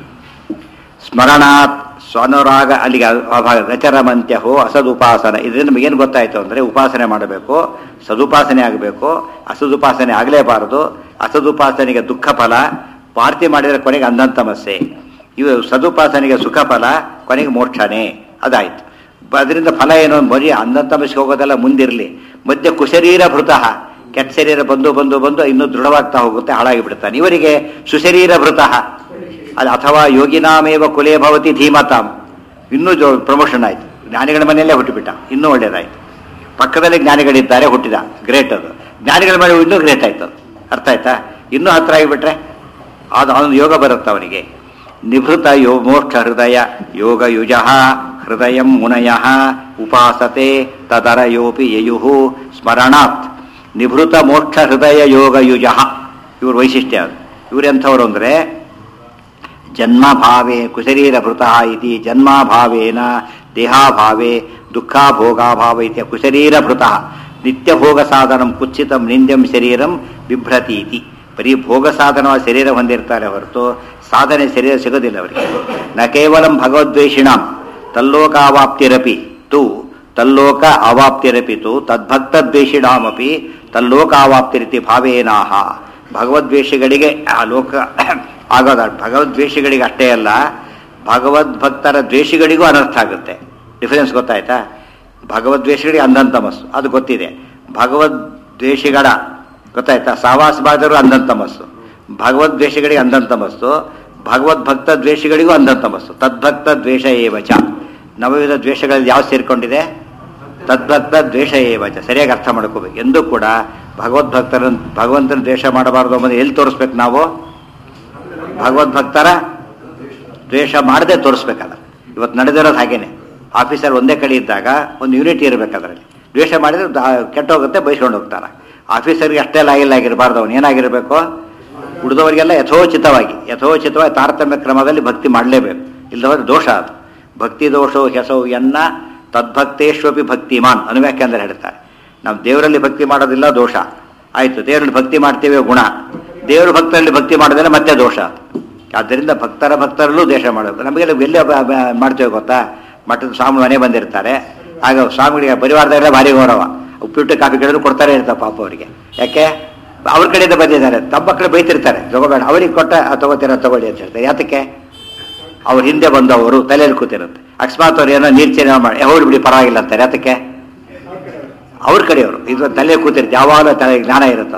ಸ್ಮರಣಾತ್ ಸ್ವನುರಾಗ ಅಲ್ಲಿಗೆ ಅಭಾಗ ರಚರಮಂತ್ಯಹೋ ಅಸದುಪಾಸನ ಇದರಿಂದ ನಮಗೇನು ಗೊತ್ತಾಯ್ತು ಅಂದರೆ ಉಪಾಸನೆ ಮಾಡಬೇಕು ಸದುಪಾಸನೆ ಆಗಬೇಕು ಅಸದುಪಾಸನೆ ಆಗಲೇಬಾರದು ಅಸದುಪಾಸನೆಗೆ ದುಃಖ ಫಲ ಪಾರ್ತಿ ಮಾಡಿದರೆ ಕೊನೆಗೆ ಅಂಧಂತಮಸ್ಸೆ ಇವು ಸದುಪಾಸನೆಗೆ ಸುಖ ಫಲ ಕೊನೆಗೆ ಮೋಕ್ಷನೇ ಅದಾಯ್ತು ಅದರಿಂದ ಫಲ ಏನು ಬರೀ ಅಂಧಂತಮಸ್ಸಿಗೆ ಹೋಗೋದೆಲ್ಲ ಮುಂದಿರಲಿ ಮಧ್ಯೆ ಕುಶರೀರ ಭೃತಃ ಕೆಟ್ಟ ಶರೀರ ಬಂದು ಬಂದು ಬಂದು ಇನ್ನೂ ದೃಢವಾಗ್ತಾ ಹೋಗುತ್ತೆ ಹಾಳಾಗಿ ಬಿಡ್ತಾನೆ ಇವರಿಗೆ ಸುಶರೀರ ಭೃತಃ ಅದು ಅಥವಾ ಯೋಗಿನಾಮೇವ ಕುಲೇ ಭವತಿ ಧೀಮತಾಂ ಇನ್ನೂ ಜೋ ಪ್ರಮೋಷನ್ ಆಯ್ತು ಜ್ಞಾನಿಗಳ ಮನೆಯಲ್ಲೇ ಹುಟ್ಟುಬಿಟ್ಟ ಇನ್ನೂ ಒಳ್ಳೇದಾಯ್ತು ಪಕ್ಕದಲ್ಲಿ ಜ್ಞಾನಿಗಳಿದ್ದಾರೆ ಹುಟ್ಟಿದ ಗ್ರೇಟ್ ಅದು ಜ್ಞಾನಿಗಳ ಮೇಲೆ ಇನ್ನೂ ಗ್ರೇಟ್ ಆಯ್ತು ಅದು ಅರ್ಥ ಆಯ್ತಾ ಇನ್ನೂ ಹತ್ರ ಆಗಿಬಿಟ್ರೆ ಅದು ಅವನು ಯೋಗ ಬರುತ್ತೆ ಅವನಿಗೆ ನಿಭೃತ ಯೋ ಮೋಕ್ಷ ಹೃದಯ ಯೋಗ ಯುಜ ಹೃದಯ ಮುನಯ ಉಪಾಸತೆ ತದರ ಯೋಪಿ ಯಯು ಸ್ಮರಣಾತ್ ನಿಭೃತ ಮೋಕ್ಷ ಹೃದಯ ಯೋಗ ಯುಜ ಇವ್ರ ವೈಶಿಷ್ಟ್ಯ ಅದು ಇವರೆಂಥವ್ರು ಅಂದರೆ ಜನ್ಮಭಾವೇ ಕುಶರೀರಭೃತಃ ಇತಿ ಜನ್ಮಾಭಾವೇನ ದೇಹಾಭಾವೇ ದುಃಖಾಭೋಗಾಭಾವ ಇತ್ಯ ಕುಶರೀರಭೃತಃ ನಿತ್ಯಭೋಗ ಸಾಧನಂ ಕುಚ್ಚಿತಂ ನಿಂದ್ಯಂ ಶರೀರಂ ಬಿಭ್ರತಿ ಇತಿ ಬರೀ ಭೋಗ ಸಾಧನವಾದ ಶರೀರ ಹೊಂದಿರ್ತಾರೆ ಹೊರತು ಸಾಧನೆ ಶರೀರ ಸಿಗೋದಿಲ್ಲ ಅವರಿಗೆ ನ ಕೇವಲಂ ಭಗವದ್ವೇಷಿಣಾಂ ತಲ್ಲೋಕಾವಾಪ್ತಿರಪಿ ತು ತಲ್ಲೋಕ ಅವಾಪ್ತಿರಪಿ ತು ತದ್ಭಕ್ತದ್ವೇಷಿಣಾಮಪಿ ತಲ್ಲೋಕಾವಾಪ್ತಿರಿತಿ ಭಾವೇನಾಹ ಭಗವದ್ವೇಷಿಗಳಿಗೆ ಆ ಲೋಕ ಆಗೋದ ಭಗವದ್ವೇಷಿಗಳಿಗೆ ಅಷ್ಟೇ ಅಲ್ಲ ಭಗವದ್ಭಕ್ತರ ದ್ವೇಷಿಗಳಿಗೂ ಅನರ್ಥ ಆಗುತ್ತೆ ಡಿಫರೆನ್ಸ್ ಗೊತ್ತಾಯ್ತಾ ಭಗವದ್ವೇಷಿಗಳಿಗೆ ಅಂಧಂತಮಸ್ಸು ಅದು ಗೊತ್ತಿದೆ ಭಗವದ್ವೇಷಿಗಳ ಗೊತ್ತಾಯ್ತಾ ಸಾವಾಸ ಬಾಧರು ಅಂಧಂತಮಸ್ಸು ಭಗವದ್ವೇಷಿಗಳಿಗೆ ಅಂಧಂತಮಸ್ಸು ಭಗವದ್ಭಕ್ತ ದ್ವೇಷಿಗಳಿಗೂ ಅಂಧಂತಮಸ್ಸು ತದ್ಭಕ್ತ ದ್ವೇಷ ಏವಚ ನವವಿಧ ದ್ವೇಷಗಳಲ್ಲಿ ಯಾವ್ದು ಸೇರ್ಕೊಂಡಿದೆ ತದ್ಭಕ್ತ ದ್ವೇಷ ಏವಚ ಸರಿಯಾಗಿ ಅರ್ಥ ಮಾಡ್ಕೋಬೇಕು ಎಂದೂ ಕೂಡ ಭಗವದ್ಭಕ್ತರ ಭಗವಂತನ ದ್ವೇಷ ಮಾಡಬಾರ್ದು ಅನ್ನೋದು ಎಲ್ಲಿ ತೋರಿಸ್ಬೇಕು ನಾವು ಭಗವದ್ಭಕ್ತರ ದ್ವೇಷ ಮಾಡದೆ ತೋರಿಸ್ಬೇಕಲ್ಲ ಇವತ್ತು ನಡೆದಿರೋದು ಹಾಗೇನೆ ಆಫೀಸರ್ ಒಂದೇ ಕಡೆ ಇದ್ದಾಗ ಒಂದು ಯೂನಿಟಿ ಇರಬೇಕು ಅದರಲ್ಲಿ ದ್ವೇಷ ಮಾಡಿದ್ರೆ ದಾ- ಕೆಟ್ಟೋಗುತ್ತೆ ಬೈಸ್ಕೊಂಡು ಹೋಗ್ತಾರೆ ಆಫೀಸರ್ಗೆ ಅಷ್ಟೇ ಲಾಗಿಲ್ಲ ಆಗಿರಬಾರ್ದು ಅವನು ಏನಾಗಿರಬೇಕು ಉಳಿದವರಿಗೆಲ್ಲ ಯಥೋಚಿತವಾಗಿ ಯಥೋಚಿತವಾಗಿ ತಾರತಮ್ಯ ಕ್ರಮದಲ್ಲಿ ಭಕ್ತಿ ಮಾಡಲೇಬೇಕು ಇಲ್ಲದವರೆ ದೋಷ ಅದು ಭಕ್ತಿ ದೋಷವು ಹೆಸವು ಎನ್ನ ತದ್ಭಕ್ತೇಶ್ವಪಿ ಭಕ್ತಿಮಾನ್ ಅನುವ್ಯಾಖ್ಯಾನದಲ್ಲಿ ಹೇಳ್ತಾರೆ ನಾವು ದೇವರಲ್ಲಿ ಭಕ್ತಿ ಮಾಡೋದಿಲ್ಲ ದೋಷ ಆಯ್ತು ದೇವರಲ್ಲಿ ಭಕ್ತಿ ಮಾಡ್ತೇವೆ ಗುಣ ದೇವರ ಭಕ್ತರಲ್ಲಿ ಭಕ್ತಿ ಮಾಡೋದಿಲ್ಲ ಮತ್ತೆ ದೋಷ ಆದ್ದರಿಂದ ಭಕ್ತರ ಭಕ್ತರಲ್ಲೂ ದೇಶ ಮಾಡಬೇಕು ನಮಗೆಲ್ಲ ಎಲ್ಲಿ ಬ- ಬ- ಮಾಡ್ತೇವೆ ಗೊತ್ತಾ ಮಠದ ಸ್ವಾಮಿ ಮನೆ ಬಂದಿರ್ತಾರೆ ಆಗ ಸ್ವಾಮಿಗಳಿಗೆ ಪರಿವಾರದಲ್ಲ ಭಾರಿ ಗೌರವ ಉಪ್ಪಿಟ್ಟು ಕಾಫಿ ಕೇಳಿದ್ರು ಕೊಡ್ತಾರೆ ಇರ್ತಾರೆ ಪಾಪ ಅವರಿಗೆ ಯಾಕೆ ಅವ್ರ ಕಡೆಯಿಂದ ಬಂದಿದ್ದಾರೆ ತಮ್ಮ ಮಕ್ಕಳು ಬೈತಿರ್ತಾರೆ ತಗೋಬೇಡ ಅವ್ರಿಗೆ ಕೊಟ್ಟ "ಆ, ತಗೋತೀರ ತಗೊಳ್ಳಿ ಅಂತ ಹೇಳ್ತಾರೆ ಯಾತಕ್ಕೆ ಅವ್ರ ಹಿಂದೆ ಬಂದವರು ತಲೆಯಲ್ಲಿ ಕೂತಿರುತ್ತೆ ಅಕಸ್ಮಾತ್ ಅವ್ರು ಏನೋ ನೀರ್ಚನೆ ಮಾಡಿ ಅವ್ರು ಬಿಡಿ ಪರವಾಗಿಲ್ಲ ಅಂತಾರೆ ಯಾತಕ್ಕೆ ಅವ್ರ ಕಡೆಯವರು ಇದು ತಲೆ ಕೂತಿರುತ್ತೆ ಯಾವಾಗಲೂ ತಲೆ ಜ್ಞಾನ ಇರುತ್ತೆ ಅದು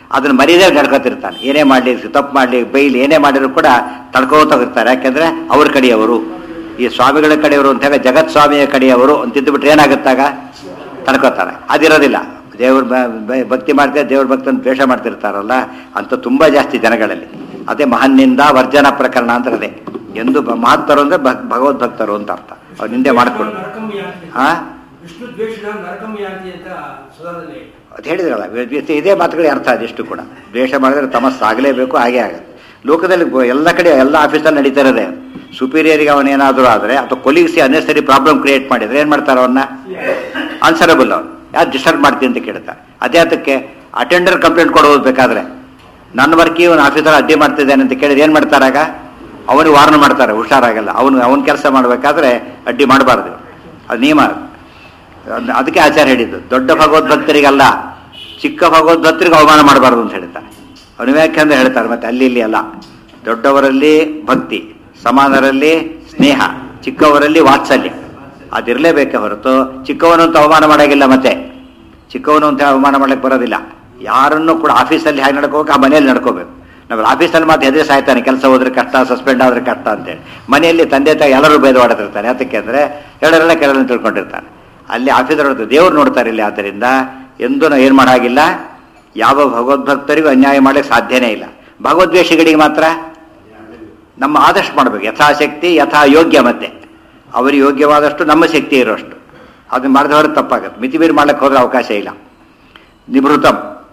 ಅದನ್ನ ಮರೀದೇ ನಡ್ಕೋತಿರ್ತಾನೆ ಏನೇ ಮಾಡಲಿ ತಪ್ಪು ಮಾಡಲಿ ಬೈಲಿ ಏನೇ ಮಾಡಿದ್ರು ಕೂಡ ತಡ್ಕೋತಾಗಿರ್ತಾರೆ ಯಾಕೆಂದ್ರೆ ಅವ್ರ ಕಡೆಯವರು ಈ ಸ್ವಾಮಿಗಳ ಕಡೆಯವರು ಅಂತಾಗ ಜಗತ್ ಸ್ವಾಮಿಯ ಕಡೆಯವರು ಅಂತಿದ್ದು ಬಿಟ್ರೆ ಏನಾಗುತ್ತಾಗ ತಡ್ಕೋತಾರೆ ಅದಿರೋದಿಲ್ಲ ದೇವ್ರ ಬ- ಬ- ಭಕ್ತಿ ಮಾಡ್ತಾರೆ ದೇವ್ರ ಭಕ್ತನ ದ್ವೇಷ ಮಾಡ್ತಿರ್ತಾರಲ್ಲ ಅಂತ ತುಂಬಾ ಜಾಸ್ತಿ ಜನಗಳಲ್ಲಿ ಅದೇ ಮಹನ್ನಿಂದ ವರ್ಜನ ಪ್ರಕರಣ ಅಂತ ಅದೇ ಎಂದು ಬ- ಮಹತ್ತರು ಅಂದ್ರೆ ಭಕ್- ಭಗವದ್ಭಕ್ತರು ಅಂತ ಅರ್ಥ ಅವ್ರು ನಿಂದೆ ಮಾಡ್ಕೊಡು ನರಕಂ ಯಾಂತಿ ಹಾ ವಿಷ್ಣು ದ್ವೇಷಣ ನರಕಂ ಯಾಂತಿ ಅಂತ ಸುಧಾರಣೆ ಅದು ಹೇಳಿದ್ರಲ್ಲ ಇದೇ- ಇದೇ ಮಾತುಗಳಿಗೆ ಅರ್ಥ ಅದಿಷ್ಟು ಕೂಡ ದ್ವೇಷ ಮಾಡಿದ್ರೆ ತಮಸ್ಸಾಗಲೇಬೇಕು ಹಾಗೆ ಆಗುತ್ತೆ ಲೋಕದಲ್ಲಿ ಬ- ಎಲ್ಲ ಕಡೆ ಎಲ್ಲ ಆಫೀಸಲ್ಲಿ ನಡೀತಾ ಇರೋದೇ ಸುಪೀರಿಯರಿಗೆ ಅವನೇನಾದರೂ ಆದರೆ ಅಥವಾ ಕೊಲೀಗ್ಸಿ ಅನ್ನೆಸರಿ ಪ್ರಾಬ್ಲಮ್ ಕ್ರಿಯೇಟ್ ಮಾಡಿದ್ರೆ ಏನು ಮಾಡ್ತಾರೆ ಅವನ್ನ ಆನ್ಸರಬಲ್ ಅವ್ನು ಯಾರು ಡಿಸ್ಟರ್ಬ್ ಮಾಡ್ತೀನಿ ಅಂತ ಕೇಳ್ತಾರೆ ಅದೇ ಅದಕ್ಕೆ ಅಟೆಂಡರ್ ಕಂಪ್ಲೇಂಟ್ ಕೊಡೋದು ಬೇಕಾದ್ರೆ ನನ್ನ ವರ್ಕಿ ಇವನು ಆಫೀಸರ್ ಅಡ್ಡಿ ಮಾಡ್ತಿದ್ದಾನೆ ಅಂತ ಕೇಳಿದ್ರೆ ಏನು ಮಾಡ್ತಾರಾಗ ಅವನಿಗೆ ವಾರ್ನ್ ಮಾಡ್ತಾರೆ ಹುಷಾರಾಗಲ್ಲ ಅವನು ಅವನ ಕೆಲಸ ಮಾಡಬೇಕಾದ್ರೆ ಅಡ್ಡಿ ಮಾಡಬಾರ್ದು ಅದು ನಿಯಮ ಅದ್- ಅದಕ್ಕೆ ಆಚಾರ ಹೇಳಿದ್ದು ದೊಡ್ಡ ಭಗವದ್ಭಕ್ತರಿಗಲ್ಲ ಚಿಕ್ಕ ಭಗವದ್ಭಕ್ತರಿಗೆ ಅವಮಾನ ಮಾಡಬಾರ್ದು ಅಂತ ಹೇಳ್ತಾರೆ ಅವನು ವ್ಯಾಖ್ಯಾನ ಹೇಳ್ತಾರೆ ಮತ್ತೆ ಅಲ್ಲಿ ಇಲ್ಲಿ ಅಲ್ಲ ದೊಡ್ಡವರಲ್ಲಿ ಭಕ್ತಿ ಸಮಾನರಲ್ಲಿ ಸ್ನೇಹ ಚಿಕ್ಕವರಲ್ಲಿ ವಾತ್ಸಲ್ಯ ಅದಿರಲೇಬೇಕೆ ಹೊರತು ಚಿಕ್ಕವನು ಅಂತ ಅವಮಾನ ಮಾಡಾಗಿಲ್ಲ ಮತ್ತೆ ಚಿಕ್ಕವನು ಅಂತ ಅವಮಾನ ಮಾಡಕ್ಕೆ ಬರೋದಿಲ್ಲ ಯಾರನ್ನು ಕೂಡ ಆಫೀಸಲ್ಲಿ ಹೇಗೆ ನಡ್ಕೋಬೇಕು ಆ ಮನೆಯಲ್ಲಿ ನಡ್ಕೋಬೇಕು ನಾವು ಆಫೀಸಲ್ಲಿ ಮಾತ್ರ ಎದುರು ಸಾಯ್ತಾನೆ ಕೆಲಸ ಹೋದ್ರೆ ಕಷ್ಟ ಸಸ್ಪೆಂಡ್ ಆದ್ರೆ ಕಷ್ಟ ಅಂತೇಳಿ ಮನೆಯಲ್ಲಿ ತಂದೆ ತಾಯಿ ಎಲ್ಲರೂ ಭೇದವಾಡ್ತಿರ್ತಾರೆ ಯಾತಕ್ಕೆ ಅಂದರೆ ಹೇಳೋರೆಲ್ಲ ಕೆಲವನ್ನ ತಿಳ್ಕೊಂಡಿರ್ತಾರೆ ಅಲ್ಲಿ ಆಫೀಸರ್ ದೇವ್ರು ನೋಡ್ತಾರೆ ಇಲ್ಲಿ ಆದ್ದರಿಂದ ಎಂದೂ ನಾವು ಏನು ಮಾಡಾಗಿಲ್ಲ ಯಾವ ಭಗವದ್ಭಕ್ತರಿಗೂ ಅನ್ಯಾಯ ಮಾಡಲಿಕ್ಕೆ ಸಾಧ್ಯನೇ ಇಲ್ಲ ಭಗವದ್ವೇಷಿಗಳಿಗೆ ಮಾತ್ರ ನಮ್ಮ ಆದಷ್ಟು ಮಾಡಬೇಕು ಯಥಾಶಕ್ತಿ ಯಥಾ ಯೋಗ್ಯ ಮತ್ತೆ ಅವರಿಗೆ ಯೋಗ್ಯವಾದಷ್ಟು ನಮ್ಮ ಶಕ್ತಿ ಇರೋಷ್ಟು ಅದನ್ನ ಮಾಡಿದವರು ತಪ್ಪಾಗುತ್ತೆ ಮಿತಿ ಮೀರಿ ಮಾಡ್ಲಿಕ್ಕೆ ಹೋದ್ರೆ ಅವಕಾಶ ಇಲ್ಲ ನಿಭೃತಂ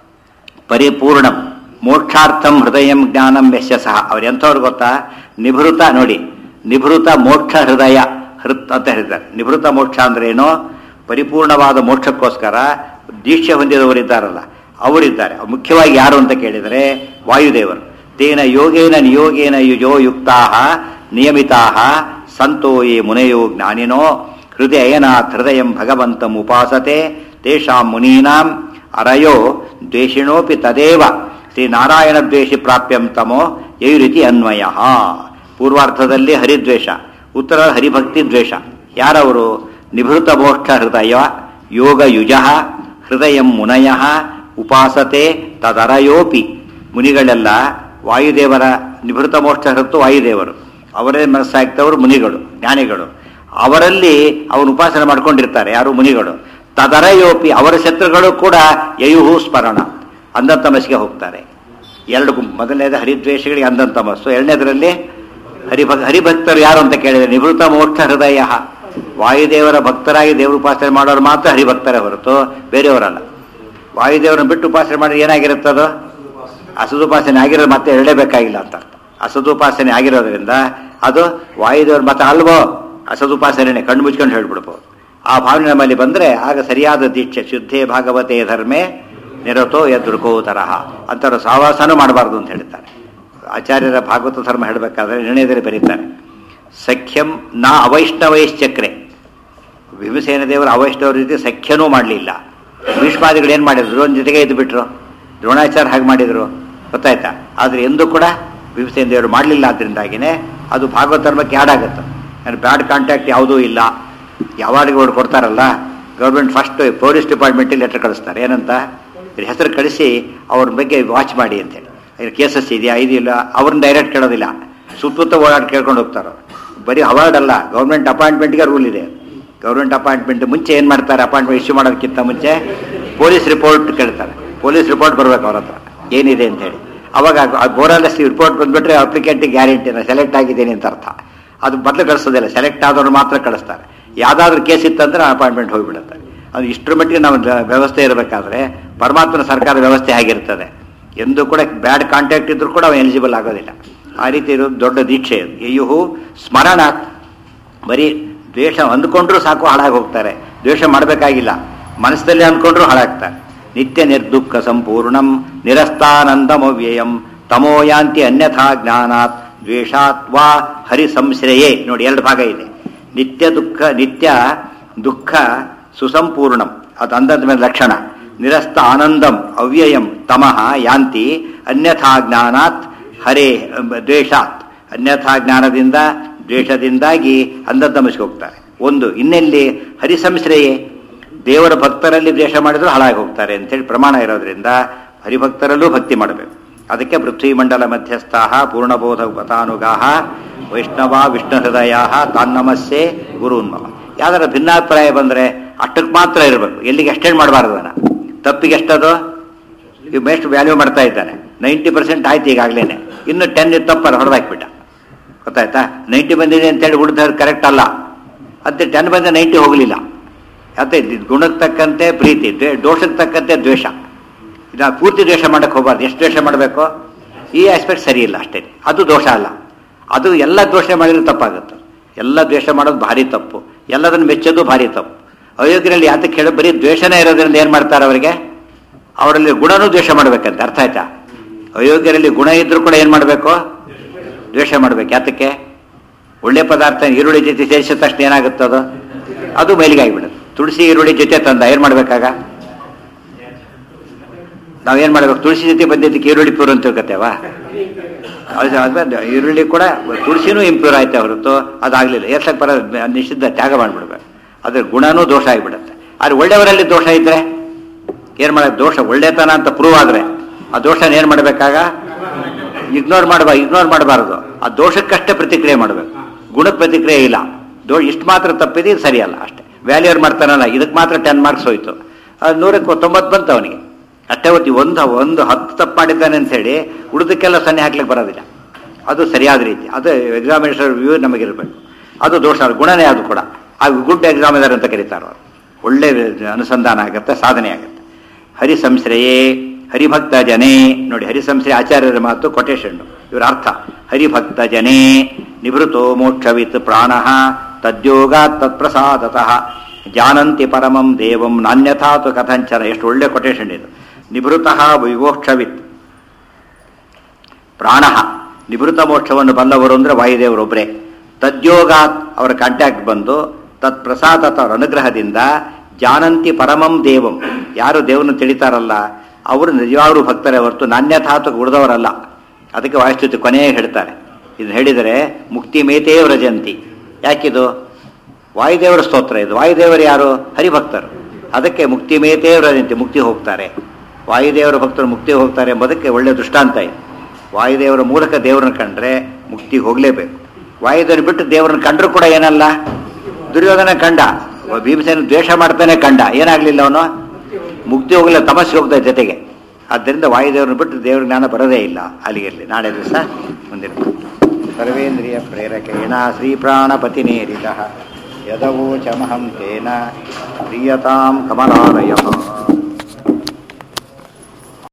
ಪರಿಪೂರ್ಣಂ ಮೋಕ್ಷಾರ್ಥಂ ಹೃದಯಂ ಜ್ಞಾನಂ ಯಶಸ್ಸಃ ಅವ್ರು ಎಂಥವ್ರು ಗೊತ್ತಾ ನಿಭೃತ ನೋಡಿ ನಿಭೃತ ಮೋಕ್ಷ ಹೃದಯ ಹೃತ್ ಅಂತ ಹೇಳಿದ್ದಾರೆ ನಿಭೃತ ಮೋಕ್ಷ ಅಂದ್ರೆ ಏನೋ ಪರಿಪೂರ್ಣವಾದ ಮೋಕ್ಷಕ್ಕೋಸ್ಕರ ದೀಕ್ಷೆ ಹೊಂದಿದವರಿದ್ದಾರಲ್ಲ ಅವರಿದ್ದಾರೆ ಮುಖ್ಯವಾಗಿ ಯಾರು ಅಂತ ಕೇಳಿದರೆ ವಾಯುದೇವರು ತೇನ ಯೋಗೇನ ನಿಯೋಗೇನ ಯುಜೋ ಯುಕ್ತಾ ನಿಯಮಿತಾ ಸಂತೋ ಯೇ ಮುನೆಯೋ ಜ್ಞಾನಿನೋ ಹೃದಯನಾಥ್ ಹೃದಯಂ ಭಗವಂತಂ ಉಪಾಸತೆ ತೇಷಾಂ ಮುನೀನಾಂ ಅರಯೋ ದ್ವೇಷಿಣೋಪಿ ತದೇವ ಶ್ರೀನಾರಾಯಣ ದ್ವೇಷಿ ಪ್ರಾಪ್ಯಂ ತಮೋ ಯೈರಿತಿ ಅನ್ವಯ ಪೂರ್ವಾರ್ಥದಲ್ಲಿ ಹರಿದ್ವೇಷ ಉತ್ತರ ಹರಿಭಕ್ತಿ ದ್ವೇಷ ಯಾರವರು ನಿಭೃತ ಮೋಕ್ಷ ಹೃದಯ ಯೋಗ ಯುಜ ಹೃದಯಂ ಮುನಯ ಉಪಾಸತೆ ತದರಯೋಪಿ ಮುನಿಗಳೆಲ್ಲ ವಾಯುದೇವರ ನಿಭೃತ ಮೋಕ್ಷ ಹೃತ್ತು ವಾಯುದೇವರು ಅವರೇ ಮನಸ್ಸಾಗ್ತವರು ಮುನಿಗಳು ಜ್ಞಾನಿಗಳು ಅವರಲ್ಲಿ ಅವನು ಉಪಾಸನೆ ಮಾಡ್ಕೊಂಡಿರ್ತಾರೆ ಯಾರು ಮುನಿಗಳು ತದರಯೋಪಿ ಅವರ ಶತ್ರುಗಳು ಕೂಡ ಯಯುಹು ಸ್ಮರಣ ಅಂಧಂತಮಸ್ಸಿಗೆ ಹೋಗ್ತಾರೆ ಎರಡು ಗುಂಪು ಮೊದಲನೇದು ಹರಿದ್ವೇಷಗಳಿಗೆ ಅಂಧಂತಮಸ್ಸು ಎರಡನೇದರಲ್ಲಿ ಹರಿಭಕ್ ಹರಿಭಕ್ತರು ಯಾರು ಅಂತ ಕೇಳಿದರೆ ನಿವೃತ್ತ ಮೋಕ್ಷ ಹೃದಯ ವಾಯುದೇವರ ಭಕ್ತರಾಗಿ ದೇವ್ರ ಉಪಾಸನೆ ಮಾಡೋರು ಮಾತ್ರ ಹರಿಭಕ್ತರೇ ಹೊರತು ಬೇರೆಯವರಲ್ಲ ವಾಯುದೇವರನ್ನು ಬಿಟ್ಟು ಉಪಾಸನೆ ಮಾಡಿದ್ರೆ ಏನಾಗಿರುತ್ತದು ಅಸದುಪಾಸನೆ ಆಗಿರೋದು ಮತ್ತೆ ಹೇಳಲೇಬೇಕಾಗಿಲ್ಲ ಅಂತ ಅರ್ಥ ಅಸದುಪಾಸನೆ ಆಗಿರೋದ್ರಿಂದ ಅದು ವಾಯುದೇವ್ರ ಮತ್ತೆ ಅಲ್ವೋ ಅಸದುಪಾಸನೆ ಕಣ್ಣು ಮುಚ್ಕೊಂಡು ಹೇಳ್ಬಿಡ್ಬೋದು ಆ ಭಾವನೆ ನಮ್ಮಲ್ಲಿ ಬಂದ್ರೆ ಆಗ ಸರಿಯಾದ ದೀಕ್ಷೆ ಶುದ್ಧೇ ಭಾಗವತೆ ಧರ್ಮೇ ನಿರತೋ ಯದೃಕೋ ತರಹ ಅಂಥವ್ರ ಸಹವಾಸನೂ ಮಾಡಬಾರ್ದು ಅಂತ ಹೇಳ್ತಾರೆ ಆಚಾರ್ಯರ ಭಾಗವತ ಧರ್ಮ ಹೇಳಬೇಕಾದ್ರೆ ನಿರ್ಣಯದಲ್ಲಿ ಬರೀತಾರೆ ಸಖ್ಯಂ ನಾ ಅವೈಷ್ಣವೈಶ್ಚಕ್ರೆ ಭೀಮಸೇನ ದೇವರು ಅವೈಷ್ಣವರ ರೀತಿ ಸಖ್ಯನೂ ಮಾಡಲಿಲ್ಲ ಭೀಷ್ಮಾದಿಗಳು ಏನು ಮಾಡಿದ್ರು ದ್ರೋಣ ಜೊತೆಗೆ ಇದ್ದು ಬಿಟ್ರು ದ್ರೋಣಾಚಾರ್ಯ ಹಾಗೆ ಮಾಡಿದ್ರು ಗೊತ್ತಾಯ್ತಾ ಆದರೆ ಎಂದೂ ಕೂಡ ಭೀಮಸೇನ ದೇವರು ಮಾಡಲಿಲ್ಲ ಅದರಿಂದಾಗಿನೇ ಅದು ಭಾಗವತ ಧರ್ಮಕ್ಕೆ ಆಗುತ್ತೆ ಬ್ಯಾಡ್ ಕಾಂಟ್ಯಾಕ್ಟ್ ಯಾವುದೂ ಇಲ್ಲ ಯಾವಾರಿಗೆ ಅವ್ರು ಕೊಡ್ತಾರಲ್ಲ ಗೌರ್ಮೆಂಟ್ ಫಸ್ಟ್ ಪೊಲೀಸ್ ಡಿಪಾರ್ಟ್ಮೆಂಟಿಗೆ ಲೆಟರ್ ಕಳಿಸ್ತಾರೆ ಏನಂತ ಇವ್ರ ಹೆಸರು ಕಳಿಸಿ ಅವ್ರ ಬಗ್ಗೆ ವಾಚ್ ಮಾಡಿ ಅಂತೇಳಿ ಇದ್ರ ಕೇಸಸ್ ಇದೆಯಾ ಇದಿಲ್ಲ ಅವ್ರನ್ನ ಡೈರೆಕ್ಟ್ ಕೇಳೋದಿಲ್ಲ ಸುತ್ತಮುತ್ತ ಓಡಾಡಿ ಕೇಳ್ಕೊಂಡು ಹೋಗ್ತಾರೆ ಬರೀ ಅವಾರ್ಡ್ ಅಲ್ಲ ಗೌರ್ಮೆಂಟ್ ಅಪಾಯಿಂಟ್ಮೆಂಟ್ಗೆ ರೂಲ್ ಇದೆ ಗೌರ್ಮೆಂಟ್ ಅಪಾಯಿಂಟ್ಮೆಂಟ್ ಮುಂಚೆ ಏನು ಮಾಡ್ತಾರೆ ಅಪಾಯಿಂಟ್ಮೆಂಟ್ ಇಶ್ಯೂ ಮಾಡೋದಕ್ಕಿಂತ ಮುಂಚೆ ಪೊಲೀಸ್ ರಿಪೋರ್ಟ್ ಕೇಳ್ತಾರೆ ಪೊಲೀಸ್ ರಿಪೋರ್ಟ್ ಬರ್ಬೇಕು ಅವ್ರ ಹತ್ರ ಏನಿದೆ ಅಂತೇಳಿ ಅವಾಗ ಬೋರಲ್ಲೆಸ್ ರಿಪೋರ್ಟ್ ಬಂದ್ಬಿಟ್ರೆ ಅಪ್ಲಿಕೆಂಟ್ ಗ್ಯಾರಂಟಿ ಸೆಲೆಕ್ಟ್ ಆಗಿದ್ದೇನೆ ಅಂತ ಅರ್ಥ ಅದು ಬದಲು ಕಳಿಸೋದಿಲ್ಲ ಸೆಲೆಕ್ಟ್ ಆದವ್ರು ಮಾತ್ರ ಕಳಿಸ್ತಾರೆ ಯಾವ್ದಾದ್ರು ಕೇಸ್ ಇತ್ತಂದ್ರೆ ಅಪಾಯಿಂಟ್ಮೆಂಟ್ ಹೋಗಿಬಿಡುತ್ತೆ ಅದು ಇಷ್ಟರ ಮಟ್ಟಿಗೆ ನಾವು ವ್ಯವಸ್ಥೆ ಇರಬೇಕಾದ್ರೆ ಪರಮಾತ್ಮನ ಸರ್ಕಾರ ವ್ಯವಸ್ಥೆ ಆಗಿರ್ತದೆ ಎಂದೂ ಕೂಡ ಬ್ಯಾಡ್ ಕಾಂಟ್ಯಾಕ್ಟ್ ಇದ್ರೂ ಕೂಡ ಅವನು ಎಲಿಜಿಬಲ್ ಆಗೋದಿಲ್ಲ ಆ ರೀತಿ ಇರೋದು ದೊಡ್ಡ ದೀಕ್ಷೆ ಅದು ಯಯುಹು ಸ್ಮರಣ ಬರೀ ದ್ವೇಷ ಅಂದ್ಕೊಂಡ್ರೂ ಸಾಕು ಹಾಳಾಗಿ ಹೋಗ್ತಾರೆ ದ್ವೇಷ ಮಾಡಬೇಕಾಗಿಲ್ಲ ಮನಸ್ಸಲ್ಲಿ ಅಂದ್ಕೊಂಡ್ರೂ ಹಾಳಾಗ್ತಾರೆ ನಿತ್ಯ ನಿರ್ದುಃಖ ಸಂಪೂರ್ಣಂ ನಿರಸ್ತಾನಂದಮವ್ಯಯಂ ತಮೋಯಾಂತಿ ಅನ್ಯಥಾ ಜ್ಞಾನಾತ್ ದ್ವೇಷಾತ್ ವಾ ಹರಿ ಸಂಶ್ರಯೇ ನೋಡಿ ಎರಡು ಭಾಗ ಇದೆ ನಿತ್ಯ ದುಃಖ ನಿತ್ಯ ದುಃಖ ಸುಸಂಪೂರ್ಣಂ ಅದು ಅಂದದ ಮೇಲೆ ಲಕ್ಷಣ ನಿರಸ್ತ ಆನಂದಂ ಅವ್ಯಯಂ ತಮಃ ಯಾಂತಿ ಅನ್ಯಥಾ ಜ್ಞಾನಾತ್ ಹರೇ ದ್ವೇಷಾತ್ ಅನ್ಯಥಾ ಜ್ಞಾನದಿಂದ ದ್ವೇಷದಿಂದಾಗಿ ಅಂಧತಮಸ್ಗೆ ಹೋಗ್ತಾರೆ ಒಂದು ಇನ್ನೆಲ್ಲಿ ಹರಿಸಂಶ್ರಯೇ ದೇವರ ಭಕ್ತರಲ್ಲಿ ದ್ವೇಷ ಮಾಡಿದ್ರು ಹಾಳಾಗಿ ಹೋಗ್ತಾರೆ ಅಂತೇಳಿ ಪ್ರಮಾಣ ಇರೋದ್ರಿಂದ ಹರಿಭಕ್ತರಲ್ಲೂ ಭಕ್ತಿ ಮಾಡಬೇಕು ಅದಕ್ಕೆ ಪೃಥ್ವಿ ಮಂಡಲ ಮಧ್ಯಸ್ಥಾಹ ಪೂರ್ಣಬೋಧ ಪತಾನುಗಾಹ ವೈಷ್ಣವ ವಿಷ್ಣು ಹೃದಯ ತಾನ್ನಮಸ್ಸೆ ಗುರುನ್ಮಮ ಯಾವ್ದಾರ ಭಿನ್ನಾಭಿಪ್ರಾಯ ಬಂದರೆ ಅಷ್ಟಕ್ಕೆ ಮಾತ್ರ ಇರಬೇಕು ಎಲ್ಲಿಗೆ ಎಕ್ಸ್ಟೆಂಡ್ ಮಾಡಬಾರ್ದು ಅದನ್ನು ತಪ್ಪಿಗೆ ಎಷ್ಟದು ಈಗ ಎಷ್ಟು ವ್ಯಾಲ್ಯೂ ಮಾಡ್ತಾ ಇದ್ದಾನೆ ನೈಂಟಿ ಪರ್ಸೆಂಟ್ ಆಯ್ತು ಈಗಾಗಲೇ ಇನ್ನು ಟೆನ್ ತಪ್ಪಲ್ಲ ಹೊಡೆದಾಕ್ಬಿಟ್ಟ ಗೊತ್ತಾಯ್ತಾ ನೈಂಟಿ ಬಂದಿದೆ ಅಂತೇಳಿ ಉಳಿದ ಕರೆಕ್ಟ್ ಅಲ್ಲ ಅದೇ ಟೆನ್ ಬಂದ ನೈಂಟಿ ಹೋಗಲಿಲ್ಲ ಅದೇ ಗುಣಕ್ಕೆ ತಕ್ಕಂತೆ ಪ್ರೀತಿ ದ್ವೇ ದೋಷಕ್ಕೆ ತಕ್ಕಂತೆ ದ್ವೇಷ ಇದನ್ನ ಪೂರ್ತಿ ದ್ವೇಷ ಮಾಡಕ್ಕೆ ಹೋಗಬಾರ್ದು ಎಷ್ಟು ದ್ವೇಷ ಮಾಡಬೇಕು ಈ ಆಸ್ಪೆಕ್ಟ್ ಸರಿ ಇಲ್ಲ ಅಷ್ಟೇ ಅದು ದೋಷ ಅಲ್ಲ ಅದು ಎಲ್ಲ ದ್ವೇಷ ಮಾಡಿದ್ರೆ ತಪ್ಪಾಗುತ್ತೆ ಎಲ್ಲ ದ್ವೇಷ ಮಾಡೋದು ಭಾರಿ ತಪ್ಪು ಎಲ್ಲದನ್ನು ಮೆಚ್ಚೋದು ಭಾರಿ ತಪ್ಪು ಅಯೋಗ್ಯರಲ್ಲಿ ಯಾತಕ್ಕೆ ಹೇಳಿ ಬರೀ ದ್ವೇಷನೇ ಇರೋದ್ರಿಂದ ಏನು ಮಾಡ್ತಾರೆ ಅವರಿಗೆ ಅವರಲ್ಲಿ ಗುಣನೂ ದ್ವೇಷ ಮಾಡ್ಬೇಕಂತ ಅರ್ಥ ಆಯ್ತಾ ಅಯೋಗ್ಯರಲ್ಲಿ ಗುಣ ಇದ್ರೂ ಕೂಡ ಏನು ಮಾಡಬೇಕು ದ್ವೇಷ ಮಾಡ್ಬೇಕು ಯಾತಕ್ಕೆ ಒಳ್ಳೆ ಪದಾರ್ಥ ಈರುಳ್ಳಿ ಜೊತೆ ಸೇರಿಸಿದ ತಕ್ಷಣ ಏನಾಗುತ್ತೆ ಅದು ಅದು ಮೈಲಿಗೆ ಆಗಿಬಿಡುತ್ತೆ ತುಳಸಿ ಈರುಳ್ಳಿ ಜೊತೆ ತಂದ ಏನು ಮಾಡ್ಬೇಕಾಗ ನಾವೇನು ಮಾಡ್ಬೇಕು ತುಳಸಿ ಜೊತೆ ಬಂದಿದ್ದಕ್ಕೆ ಈರುಳ್ಳಿ ಪ್ಯೂರ್ ಅಂತ ತಿಳ್ಕೊತೇವಾ ಅದು ಅದ್ಮೇಲೆ ಈರುಳ್ಳಿ ಕೂಡ ತುಳಸಿನೂ ಇಂಪ್ಯೂರ್ ಆಯ್ತಾ ಹೊರತು ಅದಾಗಲಿಲ್ಲ ಏರ್ಸಕ್ಕೆ ಬರೋ ನಿಷಿದ್ಧ ತ್ಯಾಗ ಮಾಡಿಬಿಡ್ಬೇಕು ಅದ್ರ ಗುಣನೂ ದೋಷ ಆಗಿಬಿಡುತ್ತೆ ಆದ್ರೆ ಒಳ್ಳೆಯವರಲ್ಲಿ ದೋಷ ಇದ್ರೆ ಏನು ಮಾಡೋದು ದೋಷ ಒಳ್ಳೆತನ ಅಂತ ಪ್ರೂವ್ ಆದರೆ ಆ ದೋಷನ ಏನು ಮಾಡಬೇಕಾಗ ಇಗ್ನೋರ್ ಮಾಡಬಾ ಇಗ್ನೋರ್ ಮಾಡಬಾರದು ಆ ದೋಷಕ್ಕಷ್ಟೇ ಪ್ರತಿಕ್ರಿಯೆ ಮಾಡಬೇಕು ಗುಣಕ್ಕೆ ಪ್ರತಿಕ್ರಿಯೆ ಇಲ್ಲ ದೋ ಇಷ್ಟು ಮಾತ್ರ ತಪ್ಪಿದೆ ಇದು ಸರಿಯಲ್ಲ ಅಷ್ಟೇ ವ್ಯಾಲ್ಯೂರ್ ಮಾಡ್ತಾನಲ್ಲ ಇದಕ್ಕೆ ಮಾತ್ರ ಟೆನ್ ಮಾರ್ಕ್ಸ್ ಹೋಯ್ತು ಅದು ನೂರಕ್ಕೆ ತೊಂಬತ್ತು ಬಂತು ಅವನಿಗೆ ಅಷ್ಟೇ ಹೊತ್ತಿ ಒಂದು ಒಂದು ಹತ್ತು ತಪ್ಪು ಮಾಡಿದ್ದಾನೆ ಅಂತ ಹೇಳಿ ಉಳಿದಕ್ಕೆಲ್ಲ ಸೊನ್ನೆ ಹಾಕ್ಲಿಕ್ಕೆ ಬರೋದಿಲ್ಲ ಅದು ಸರಿಯಾದ ರೀತಿ ಅದು ಎಕ್ಸಾಮಿನೇಷನ್ ವ್ಯೂ ನಮಗಿರಬೇಕು ಅದು ದೋಷ ಅದು ಗುಣನೇ ಅದು ಕೂಡ ಆ ಗುಡ್ ಎಕ್ಸಾಮಿನರ್ ಅಂತ ಕರೀತಾರೆ ಅವರು ಒಳ್ಳೆ ಅನುಸಂಧಾನ ಆಗುತ್ತೆ ಸಾಧನೆ ಆಗುತ್ತೆ ಹರಿ ಸಂಶ್ರಯೇ ಹರಿಭಕ್ತ ಜನೇ ನೋಡಿ ಹರಿಸಂಶ್ರಯ ಆಚಾರ್ಯರ ಮಾತು ಕೊಟೇಶನ್ ಇವರ ಅರ್ಥ ಹರಿಭಕ್ತ ಜನೇ ನಿವೃತ್ತೋ ಮೋಕ್ಷವಿತ್ ಪ್ರಾಣ ತದ್ಯೋಗ ತತ್ಪ್ರಸಾದತಃ ಜಾನಂತಿ ಪರಮಂ ದೇವಂ ನಾನ್ಯಥಾತು ಕಥಂಚನ ಎಷ್ಟು ಒಳ್ಳೆ ಕೊಟೇಶನ್ ಇದು ನಿವೃತಃ ವಿಮೋಕ್ಷವಿತ್ ಪ್ರಾಣ ನಿವೃತ್ತ ಮೋಕ್ಷವನ್ನು ಬಲ್ಲವರು ಅಂದರೆ ವಾಯುದೇವರೊಬ್ಬರೇ ತದ್ಯೋಗಾತ್ ಅವರ ಕಾಂಟ್ಯಾಕ್ಟ್ ಬಂದು ತತ್ಪ್ರಸಾದತ ಅವರ ಅನುಗ್ರಹದಿಂದ ಜಾನಂತಿ ಪರಮಂ ದೇವಂ ಯಾರು ದೇವರನ್ನು ತಿಳಿತಾರಲ್ಲ ಅವರು ನಿಜವಾಗ್ಲೂ ಭಕ್ತರೇ ಹೊರತು ನಾಣ್ಯಥಾತು ಉಳಿದವರಲ್ಲ ಅದಕ್ಕೆ ವಾಯುಸ್ತುತಿ ಕೊನೆಯೇ ಹೇಳ್ತಾರೆ ಇದು ಹೇಳಿದರೆ ಮುಕ್ತಿ ಮೇತೇ ವ್ರಜಂತಿ ಯಾಕಿದು ವಾಯುದೇವರ ಸ್ತೋತ್ರ ಇದು ವಾಯುದೇವರು ಯಾರು ಹರಿಭಕ್ತರು ಅದಕ್ಕೆ ಮುಕ್ತಿ ಮೇತೇ ವ್ರಜಂತಿ ಮುಕ್ತಿ ಹೋಗ್ತಾರೆ ವಾಯುದೇವರ ಭಕ್ತರು ಮುಕ್ತಿ ಹೋಗ್ತಾರೆ ಎಂಬುದಕ್ಕೆ ಒಳ್ಳೆ ದೃಷ್ಟಾಂತ ಇದೆ ವಾಯುದೇವರ ಮೂಲಕ ದೇವರನ್ನ ಕಂಡ್ರೆ ಮುಕ್ತಿಗೆ ಹೋಗಲೇಬೇಕು ವಾಯುದೇವರು ಬಿಟ್ಟು ದೇವರನ್ನ ಕಂಡ್ರು ಕೂಡ ಏನಲ್ಲ ದುರ್ಯೋಧನ ಕಂಡ ಭೀಮಸೇನ ದ್ವೇಷ ಮಾಡ್ತಾನೆ ಕಂಡ ಏನಾಗ್ಲಿಲ್ಲ ಅವನು ಮುಕ್ತಿ ಹೋಗಲಿಲ್ಲ ತಮಸ್ಸೆ ಹೋಗ್ತಾ ಜೊತೆಗೆ ಆದ್ದರಿಂದ ವಾಯುದೇವರನ್ನು ಬಿಟ್ಟು ದೇವ್ರ ಜ್ಞಾನ ಬರೋದೇ ಇಲ್ಲ ಅಲ್ಲಿಗಿರಲಿ ನಾಳೆ ದಿವಸ ಮುಂದಿನ ಸರ್ವೇಂದ್ರಿಯ ಪ್ರೇರಕೇಣ ಶ್ರೀ ಪ್ರಾಣಪತಿನೇರಿದ ಯದವೋಚಮಹಂ ತೇನ ಪ್ರಿಯತಾಂ ಕಮಲಾಲಯ